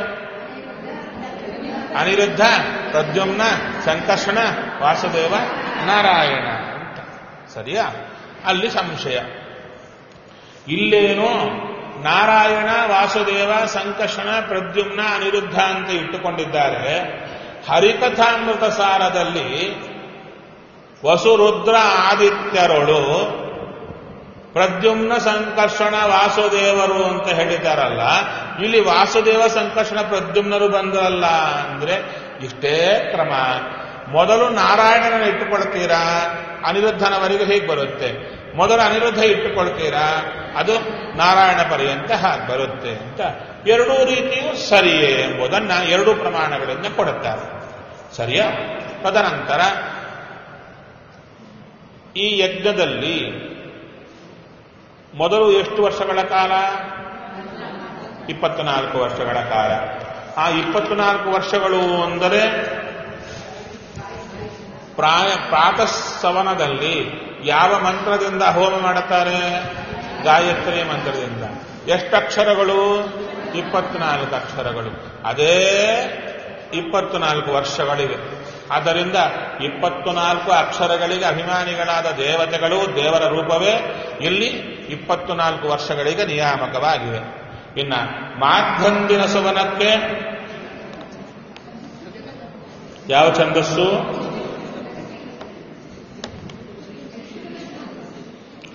Speaker 1: ಅನಿರುದ್ಧ ಪ್ರದ್ಯುಮ್ನ ಸಂಕರ್ಷಣ ವಾಸುದೇವ ನಾರಾಯಣ ಅಂತ ಸರಿಯಾ ಅಲ್ಲಿ ಸಂಶಯ ಇಲ್ಲೇನೋ ನಾರಾಯಣ ವಾಸುದೇವ ಸಂಕರ್ಷಣ ಪ್ರದ್ಯುಮ್ನ ಅನಿರುದ್ಧ ಅಂತ ಇಟ್ಟುಕೊಂಡಿದ್ದಾರೆ ಹರಿಕಥಾಮೃತ ಸಾರದಲ್ಲಿ ವಸುರುದ್ರ ಆದಿತ್ಯರೊಳು ಪ್ರದ್ಯುಮ್ನ ಸಂಕರ್ಷಣ ವಾಸುದೇವರು ಅಂತ ಹೇಳಿದಾರಲ್ಲ ಇಲ್ಲಿ ವಾಸುದೇವ ಸಂಕರ್ಷಣ ಪ್ರದ್ಯುಮ್ನರು ಬಂದ್ರಲ್ಲ ಅಂದ್ರೆ ಇಷ್ಟೇ ಕ್ರಮ ಮೊದಲು ನಾರಾಯಣನ ಇಟ್ಟುಕೊಳ್ತೀರಾ ಅನಿರುದ್ಧನವರೆಗೂ ಹೇಗೆ ಬರುತ್ತೆ ಮೊದಲು ಅನಿರುದ್ಧ ಇಟ್ಟುಕೊಳ್ತೀರಾ ಅದು ನಾರಾಯಣ ಪರ್ಯಂತ ಹಾಗೆ ಬರುತ್ತೆ ಅಂತ ಎರಡೂ ರೀತಿಯೂ ಸರಿಯೇ ಎಂಬುದನ್ನ ಎರಡೂ ಪ್ರಮಾಣಗಳಿಂದ ಕೊಡುತ್ತಾರೆ ಸರಿಯಾ ತದನಂತರ ಈ ಯಜ್ಞದಲ್ಲಿ ಮೊದಲು ಎಷ್ಟು ವರ್ಷಗಳ ಕಾಲ ಇಪ್ಪತ್ನಾಲ್ಕು ವರ್ಷಗಳ ಕಾಲ ಆ ಇಪ್ಪತ್ನಾಲ್ಕು ವರ್ಷಗಳು ಅಂದರೆ ಪ್ರಾಯ ಪ್ರಾತಃಸವನದಲ್ಲಿ ಯಾವ ಮಂತ್ರದಿಂದ ಹೋಮ ಮಾಡುತ್ತಾರೆ ಗಾಯತ್ರಿ ಮಂತ್ರದಿಂದ ಎಷ್ಟು ಅಕ್ಷರಗಳು ಇಪ್ಪತ್ನಾಲ್ಕು ಅಕ್ಷರಗಳು ಅದೇ ಇಪ್ಪತ್ನಾಲ್ಕು ವರ್ಷಗಳಿವೆ ಆದ್ದರಿಂದ ಇಪ್ಪತ್ನಾಲ್ಕು ಅಕ್ಷರಗಳಿಗೆ ಅಭಿಮಾನಿಗಳಾದ ದೇವತೆಗಳು ದೇವರ ರೂಪವೇ ಇಲ್ಲಿ ಇಪ್ಪತ್ನಾಲ್ಕು ವರ್ಷಗಳಿಗೆ ನಿಯಾಮಕವಾಗಿವೆ ಇನ್ನ ಮಾಧ್ಯಂದಿನ ಸುವನಕ್ಕೆ ಯಾವ ಛಂದಸ್ಸು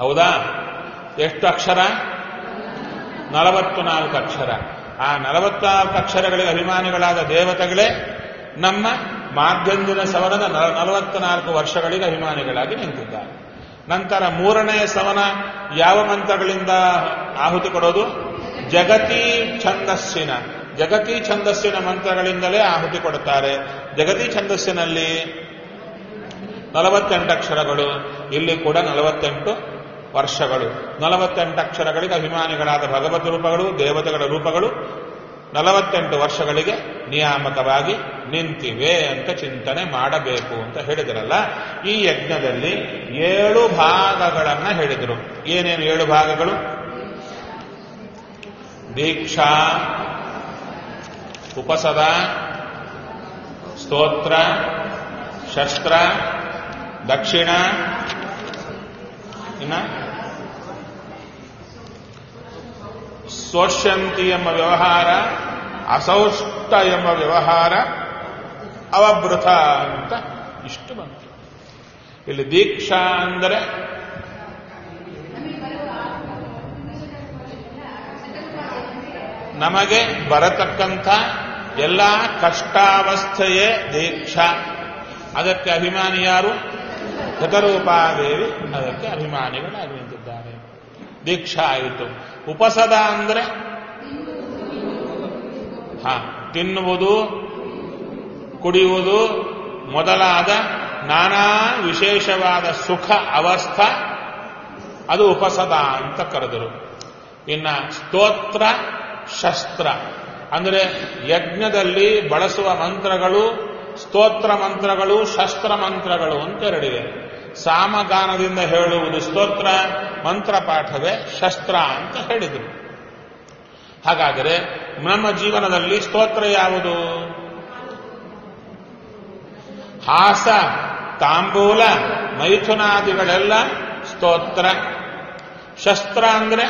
Speaker 1: ಹೌದಾ ಎಷ್ಟು ಅಕ್ಷರ ನಲವತ್ತು ನಾಲ್ಕು ಅಕ್ಷರ ಆ ನಲವತ್ನಾಲ್ಕು ಅಕ್ಷರಗಳಿಗೆ ಅಭಿಮಾನಿಗಳಾದ ದೇವತೆಗಳೇ ನಮ್ಮ ಮಾಧ್ಯಂದಿನ ಸವನದ ನಲವತ್ನಾಲ್ಕು ವರ್ಷಗಳಿಗೆ ಅಭಿಮಾನಿಗಳಾಗಿ ನಿಂತಿದ್ದಾರೆ ನಂತರ ಮೂರನೆಯ ಸವನ ಯಾವ ಮಂತ್ರಗಳಿಂದ ಆಹುತಿ ಕೊಡೋದು ಜಗತಿ ಛಂದಸ್ಸಿನ ಜಗತಿ ಛಂದಸ್ಸಿನ ಮಂತ್ರಗಳಿಂದಲೇ ಆಹುತಿ ಕೊಡುತ್ತಾರೆ ಜಗತಿ ಛಂದಸ್ಸಿನಲ್ಲಿ ನಲವತ್ತೆಂಟು ಅಕ್ಷರಗಳು ಇಲ್ಲಿ ಕೂಡ ನಲವತ್ತೆಂಟು ವರ್ಷಗಳು ನಲವತ್ತೆಂಟು ಅಕ್ಷರಗಳಿಗೆ ಅಭಿಮಾನಿಗಳಾದ ಭಗವದ್ ರೂಪಗಳು ದೇವತೆಗಳ ರೂಪಗಳು ನಲವತ್ತೆಂಟು ವರ್ಷಗಳಿಗೆ ನಿಯಾಮಕವಾಗಿ ನಿಂತಿವೆ ಅಂತ ಚಿಂತನೆ ಮಾಡಬೇಕು ಅಂತ ಹೇಳಿದ್ರಲ್ಲ ಈ ಯಜ್ಞದಲ್ಲಿ ಏಳು ಭಾಗಗಳನ್ನ ಹೇಳಿದರು ಏನೇನು ಏಳು ಭಾಗಗಳು ದೀಕ್ಷಾ ಉಪಸದ ಸ್ತೋತ್ರ ಶಸ್ತ್ರ ದಕ್ಷಿಣ ಇನ್ನ ಸ್ವಶಂತಿ ಎಂಬ ವ್ಯವಹಾರ ಅಸೌಷ್ಟ ಎಂಬ ವ್ಯವಹಾರ ಅವಭೃತ ಅಂತ ಇಷ್ಟು ಬಂತು ಇಲ್ಲಿ ದೀಕ್ಷಾ ಅಂದರೆ ನಮಗೆ ಬರತಕ್ಕಂಥ ಎಲ್ಲ ಕಷ್ಟಾವಸ್ಥೆಯೇ ದೀಕ್ಷಾ ಅದಕ್ಕೆ ಅಭಿಮಾನಿ ಯಾರು ಶತರೂಪಾದೇವಿ ಅದಕ್ಕೆ ಅಭಿಮಾನಿಗಳಾಗಿ ನಿಂತಿದ್ದಾರೆ ದೀಕ್ಷಾ ಆಯಿತು ಉಪಸದ ಅಂದ್ರೆ ಹ ತಿನ್ನುವುದು ಕುಡಿಯುವುದು ಮೊದಲಾದ ನಾನಾ ವಿಶೇಷವಾದ ಸುಖ ಅವಸ್ಥಾ ಅದು ಉಪಸದ ಅಂತ ಕರೆದರು ಇನ್ನ ಸ್ತೋತ್ರ ಶಸ್ತ್ರ ಅಂದರೆ ಯಜ್ಞದಲ್ಲಿ ಬಳಸುವ ಮಂತ್ರಗಳು ಸ್ತೋತ್ರ ಮಂತ್ರಗಳು ಶಸ್ತ್ರ ಮಂತ್ರಗಳು ಅಂತ ಎರಡಿವೆ ಸಾಮಗಾನದಿಂದ ಹೇಳುವುದು ಸ್ತೋತ್ರ ಮಂತ್ರ ಪಾಠವೇ ಶಸ್ತ್ರ ಅಂತ ಹೇಳಿದರು ಹಾಗಾದರೆ ನಮ್ಮ ಜೀವನದಲ್ಲಿ ಸ್ತೋತ್ರ ಯಾವುದು ಹಾಸ ತಾಂಬೂಲ ಮೈಥುನಾದಿಗಳೆಲ್ಲ ಸ್ತೋತ್ರ ಶಸ್ತ್ರ ಅಂದ್ರೆ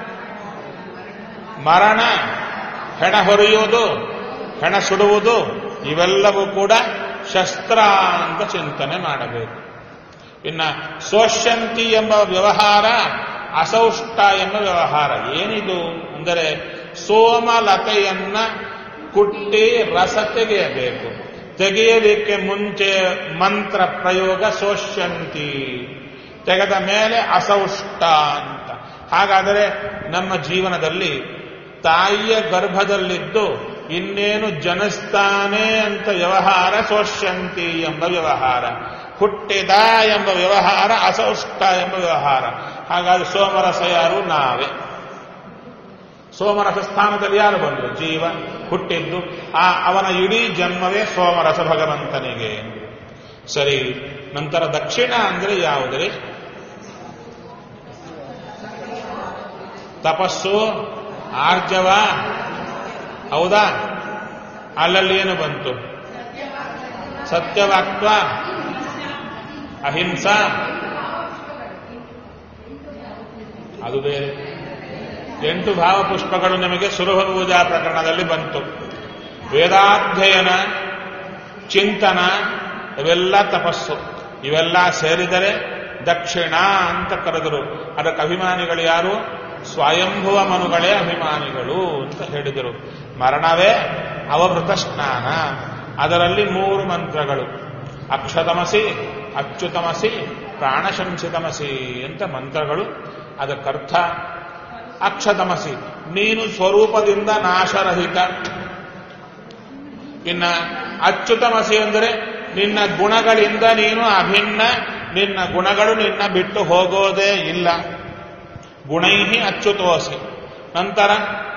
Speaker 1: ಮರಣ ಹೆಣ ಹೊರೆಯುವುದು ಹೆಣ ಸುಡುವುದು ಇವೆಲ್ಲವೂ ಕೂಡ ಶಸ್ತ್ರ ಅಂತ ಚಿಂತನೆ ಮಾಡಬೇಕು ಇನ್ನ ಸೋಷ್ಯಂತಿ ಎಂಬ ವ್ಯವಹಾರ ಅಸೌಷ್ಟ ಎಂಬ ವ್ಯವಹಾರ ಏನಿದು ಅಂದರೆ ಸೋಮಲತೆಯನ್ನ ಕುಟ್ಟಿ ರಸ ತೆಗೆಯಬೇಕು ತೆಗೆಯಲಿಕ್ಕೆ ಮುಂಚೆ ಮಂತ್ರ ಪ್ರಯೋಗ ಸೋಷ್ಯಂತಿ ತೆಗೆದ ಮೇಲೆ ಅಸೌಷ್ಟ ಅಂತ ಹಾಗಾದರೆ ನಮ್ಮ ಜೀವನದಲ್ಲಿ ತಾಯಿಯ ಗರ್ಭದಲ್ಲಿದ್ದು ಇನ್ನೇನು ಜನಿಸ್ತಾನೆ ಅಂತ ವ್ಯವಹಾರ ಸೋಷ್ಯಂತಿ ಎಂಬ ವ್ಯವಹಾರ ಹುಟ್ಟಿದ ಎಂಬ ವ್ಯವಹಾರ ಅಸೌಷ್ಟ ಎಂಬ ವ್ಯವಹಾರ ಹಾಗಾದ್ರೆ ಸೋಮರಸ ಯಾರು ನಾವೇ ಸೋಮರಸ ಸ್ಥಾನದಲ್ಲಿ ಯಾರು ಬಂದರು ಜೀವ ಹುಟ್ಟಿದ್ದು ಆ ಅವನ ಇಡೀ ಜನ್ಮವೇ ಸೋಮರಸ ಭಗವಂತನಿಗೆ ಸರಿ ನಂತರ ದಕ್ಷಿಣ ಅಂದ್ರೆ ಯಾವುದ್ರಿ ತಪಸ್ಸು ಆರ್ಜವ ಹೌದಾ ಅಲ್ಲಲ್ಲಿ ಏನು ಬಂತು ಸತ್ಯವಾಕ್ವ ಅಹಿಂಸಾ ಅದು ಬೇರೆ ಎಂಟು ಭಾವಪುಷ್ಪಗಳು ನಿಮಗೆ ಸುಲಭ ಪೂಜಾ ಪ್ರಕರಣದಲ್ಲಿ ಬಂತು ವೇದಾಧ್ಯಯನ ಚಿಂತನ ಇವೆಲ್ಲ ತಪಸ್ಸು ಇವೆಲ್ಲ ಸೇರಿದರೆ ದಕ್ಷಿಣ ಅಂತ ಕರೆದರು ಅದಕ್ಕೆ ಅಭಿಮಾನಿಗಳು ಯಾರು ಸ್ವಯಂಭುವ ಮನುಗಳೇ ಅಭಿಮಾನಿಗಳು ಅಂತ ಹೇಳಿದರು ಮರಣವೇ ಅವಭೃತ ಸ್ನಾನ ಅದರಲ್ಲಿ ಮೂರು ಮಂತ್ರಗಳು ಅಕ್ಷತಮಸಿ ಅಚ್ಯುತಮಸಿ ಪ್ರಾಣಶಂಸಿತಮಸಿ ಅಂತ ಮಂತ್ರಗಳು ಅದಕ್ಕರ್ಥ ಅಕ್ಷತಮಸಿ ನೀನು ಸ್ವರೂಪದಿಂದ ನಾಶರಹಿತ ಇನ್ನ ಅಚ್ಯುತಮಸಿ ಅಂದರೆ ನಿನ್ನ ಗುಣಗಳಿಂದ ನೀನು ಅಭಿನ್ನ ನಿನ್ನ ಗುಣಗಳು ನಿನ್ನ ಬಿಟ್ಟು ಹೋಗೋದೇ ಇಲ್ಲ ಗುಣೈಹಿ ಅಚ್ಯುತೋಸಿ ನಂತರ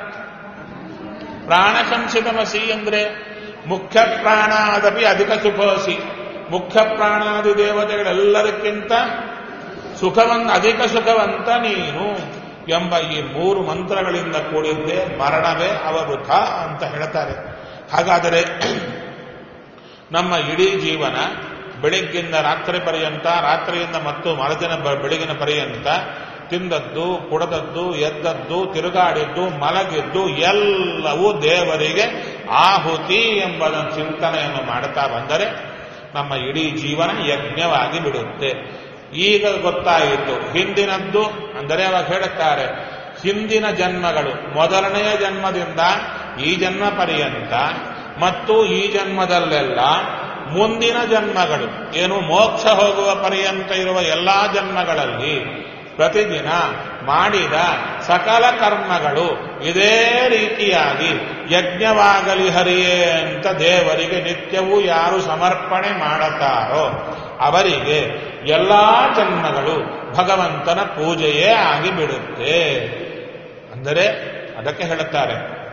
Speaker 1: ಪ್ರಾಣಶಂಸಿತಮಸಿ ಅಂದ್ರೆ ಮುಖ್ಯ ಪ್ರಾಣಾದಪಿ ಅಧಿಕ ಸುಖೋಸಿ ಮುಖ್ಯ ಪ್ರಾಣಾದಿ ದೇವತೆಗಳೆಲ್ಲದಕ್ಕಿಂತ ಸುಖವಂತ ಅಧಿಕ ಸುಖವಂತ ನೀನು ಎಂಬ ಈ ಮೂರು ಮಂತ್ರಗಳಿಂದ ಕೂಡಿದ್ದೇ ಮರಣವೇ ಅವಭೃತ ಅಂತ ಹೇಳ್ತಾರೆ ಹಾಗಾದರೆ ನಮ್ಮ ಇಡೀ ಜೀವನ ಬೆಳಿಗ್ಗಿಂದ ರಾತ್ರಿ ಪರ್ಯಂತ ರಾತ್ರಿಯಿಂದ ಮತ್ತು ಮರುದಿನ ಬ- ಬೆಳಗಿನ ಪರ್ಯಂತ ತಿಂದದ್ದು ಕುಡದದ್ದು ಎದ್ದದ್ದು ತಿರುಗಾಡಿದ್ದು ಮಲಗಿದ್ದು ಎಲ್ಲವೂ ದೇವರಿಗೆ ಆಹುತಿ ಎಂಬ ಚಿಂತನೆಯನ್ನು ಮಾಡುತ್ತಾ ಬಂದರೆ ನಮ್ಮ ಇಡೀ ಜೀವನ ಯಜ್ಞವಾಗಿ ಬಿಡುತ್ತೆ ಈಗ ಗೊತ್ತಾಯಿತು ಹಿಂದಿನದ್ದು ಅಂದರೆ ಅವಾಗ ಹೇಳುತ್ತಾರೆ ಹಿಂದಿನ ಜನ್ಮಗಳು ಮೊದಲನೆಯ ಜನ್ಮದಿಂದ ಈ ಜನ್ಮ ಪರ್ಯಂತ ಮತ್ತು ಈ ಜನ್ಮದಲ್ಲೆಲ್ಲ ಮುಂದಿನ ಜನ್ಮಗಳು ಏನು ಮೋಕ್ಷ ಹೋಗುವ ಪರ್ಯಂತ ಇರುವ ಎಲ್ಲಾ ಜನ್ಮಗಳಲ್ಲಿ ಪ್ರತಿದಿನ ಮಾಡಿದ ಸಕಲ ಕರ್ಮಗಳು ಇದೇ ರೀತಿಯಾಗಿ ಯಜ್ಞವಾಗಲಿ ಹರಿಯೇ ಅಂತ ದೇವರಿಗೆ ನಿತ್ಯವೂ ಯಾರು ಸಮರ್ಪಣೆ ಮಾಡುತ್ತಾರೋ ಅವರಿಗೆ ಎಲ್ಲಾ ಜನ್ಮಗಳು ಭಗವಂತನ ಪೂಜೆಯೇ ಆಗಿಬಿಡುತ್ತೆ ಅಂದರೆ ಅದಕ್ಕೆ ಹೇಳುತ್ತಾರೆ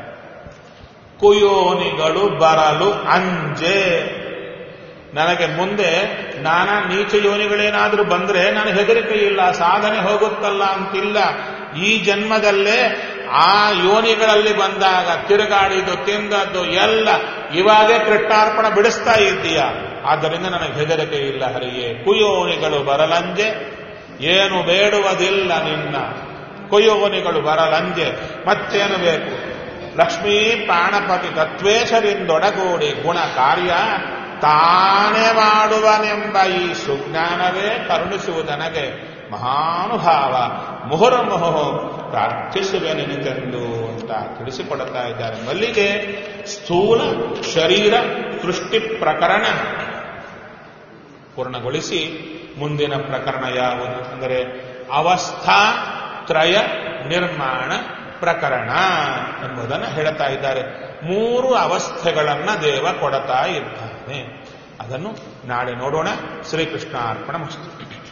Speaker 1: ಕುಯೋನಿಗಳು ಬರಲು ಅಂಜೆ ನನಗೆ ಮುಂದೆ ನಾನಾ ನೀಚ ಯೋನಿಗಳೇನಾದರೂ ಬಂದ್ರೆ ನಾನು ಹೆದರಿಕೆ ಇಲ್ಲ ಸಾಧನೆ ಹೋಗುತ್ತಲ್ಲ ಅಂತಿಲ್ಲ ಈ ಜನ್ಮದಲ್ಲೇ ಆ ಯೋನಿಗಳಲ್ಲಿ ಬಂದಾಗ ತಿರುಗಾಡಿದ್ದು ತಿಂದದ್ದು ಎಲ್ಲ ಇವಾಗೇ ಕೃಷ್ಣಾರ್ಪಣ ಬಿಡಿಸ್ತಾ ಇದ್ದೀಯ ಆದ್ದರಿಂದ ನನಗೆ ಹೆದರಿಕೆ ಇಲ್ಲ ಹರಿಯೇ ಕುಯೋನಿಗಳು ಬರಲಂಜೆ ಏನು ಬೇಡುವುದಿಲ್ಲ ನಿನ್ನ ಕುಯೋನಿಗಳು ಬರಲಂಜೆ ಮತ್ತೇನು ಬೇಕು ಲಕ್ಷ್ಮೀ ಪ್ರಾಣಪತಿ ತತ್ವೇಶರಿಂದೊಡಗೂಡಿ ಗುಣ ಕಾರ್ಯ ತಾನೇ ಮಾಡುವನೆಂಬ ಈ ಸುಜ್ಞಾನವೇ ಕರುಣಿಸುವುದನಗೆ ಮಹಾನುಭಾವ ಮುಹುರ್ಮುಹು ಪ್ರಾರ್ಥಿಸುವೆ ನಿನಗೆಂದು ಅಂತ ತಿಳಿಸಿಕೊಡುತ್ತಾ ಇದ್ದಾರೆ ಮಲ್ಲಿಗೆ ಸ್ಥೂಲ ಶರೀರ ಸೃಷ್ಟಿ ಪ್ರಕರಣ ಪೂರ್ಣಗೊಳಿಸಿ ಮುಂದಿನ ಪ್ರಕರಣ ಯಾವುದು ಅಂದರೆ ಅವಸ್ಥಾ ತ್ರಯ ನಿರ್ಮಾಣ ಪ್ರಕರಣ ಎಂಬುದನ್ನು ಹೇಳ್ತಾ ಇದ್ದಾರೆ ಮೂರು ಅವಸ್ಥೆಗಳನ್ನ ದೇವ ಕೊಡತಾ ಇದ್ದಾನೆ ಅದನ್ನು ನಾಳೆ ನೋಡೋಣ ಶ್ರೀಕೃಷ್ಣ ಅರ್ಪಣ ಮಸ್ತು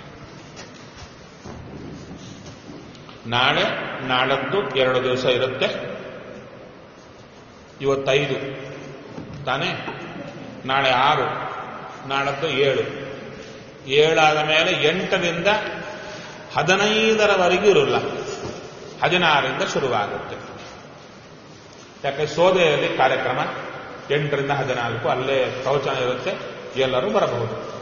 Speaker 1: ನಾಳೆ ನಾಳದ್ದು ಎರಡು ದಿವಸ ಇರುತ್ತೆ ಇವತ್ತೈದು ತಾನೇ ನಾಳೆ ಆರು ನಾಳದ್ದು ಏಳು ಏಳಾದ ಮೇಲೆ ಎಂಟರಿಂದ ಹದಿನೈದರವರೆಗೂ ಇರಲ್ಲ ಹದಿನಾರರಿಂದ ಶುರುವಾಗುತ್ತೆ ಯಾಕೆ ಸೋದೆಯಲ್ಲಿ ಕಾರ್ಯಕ್ರಮ ಎಂಟರಿಂದ ಹದಿನಾಲ್ಕು ಅಲ್ಲೇ ಪ್ರವಚನ ಇರುತ್ತೆ ಎಲ್ಲರೂ ಬರಬಹುದು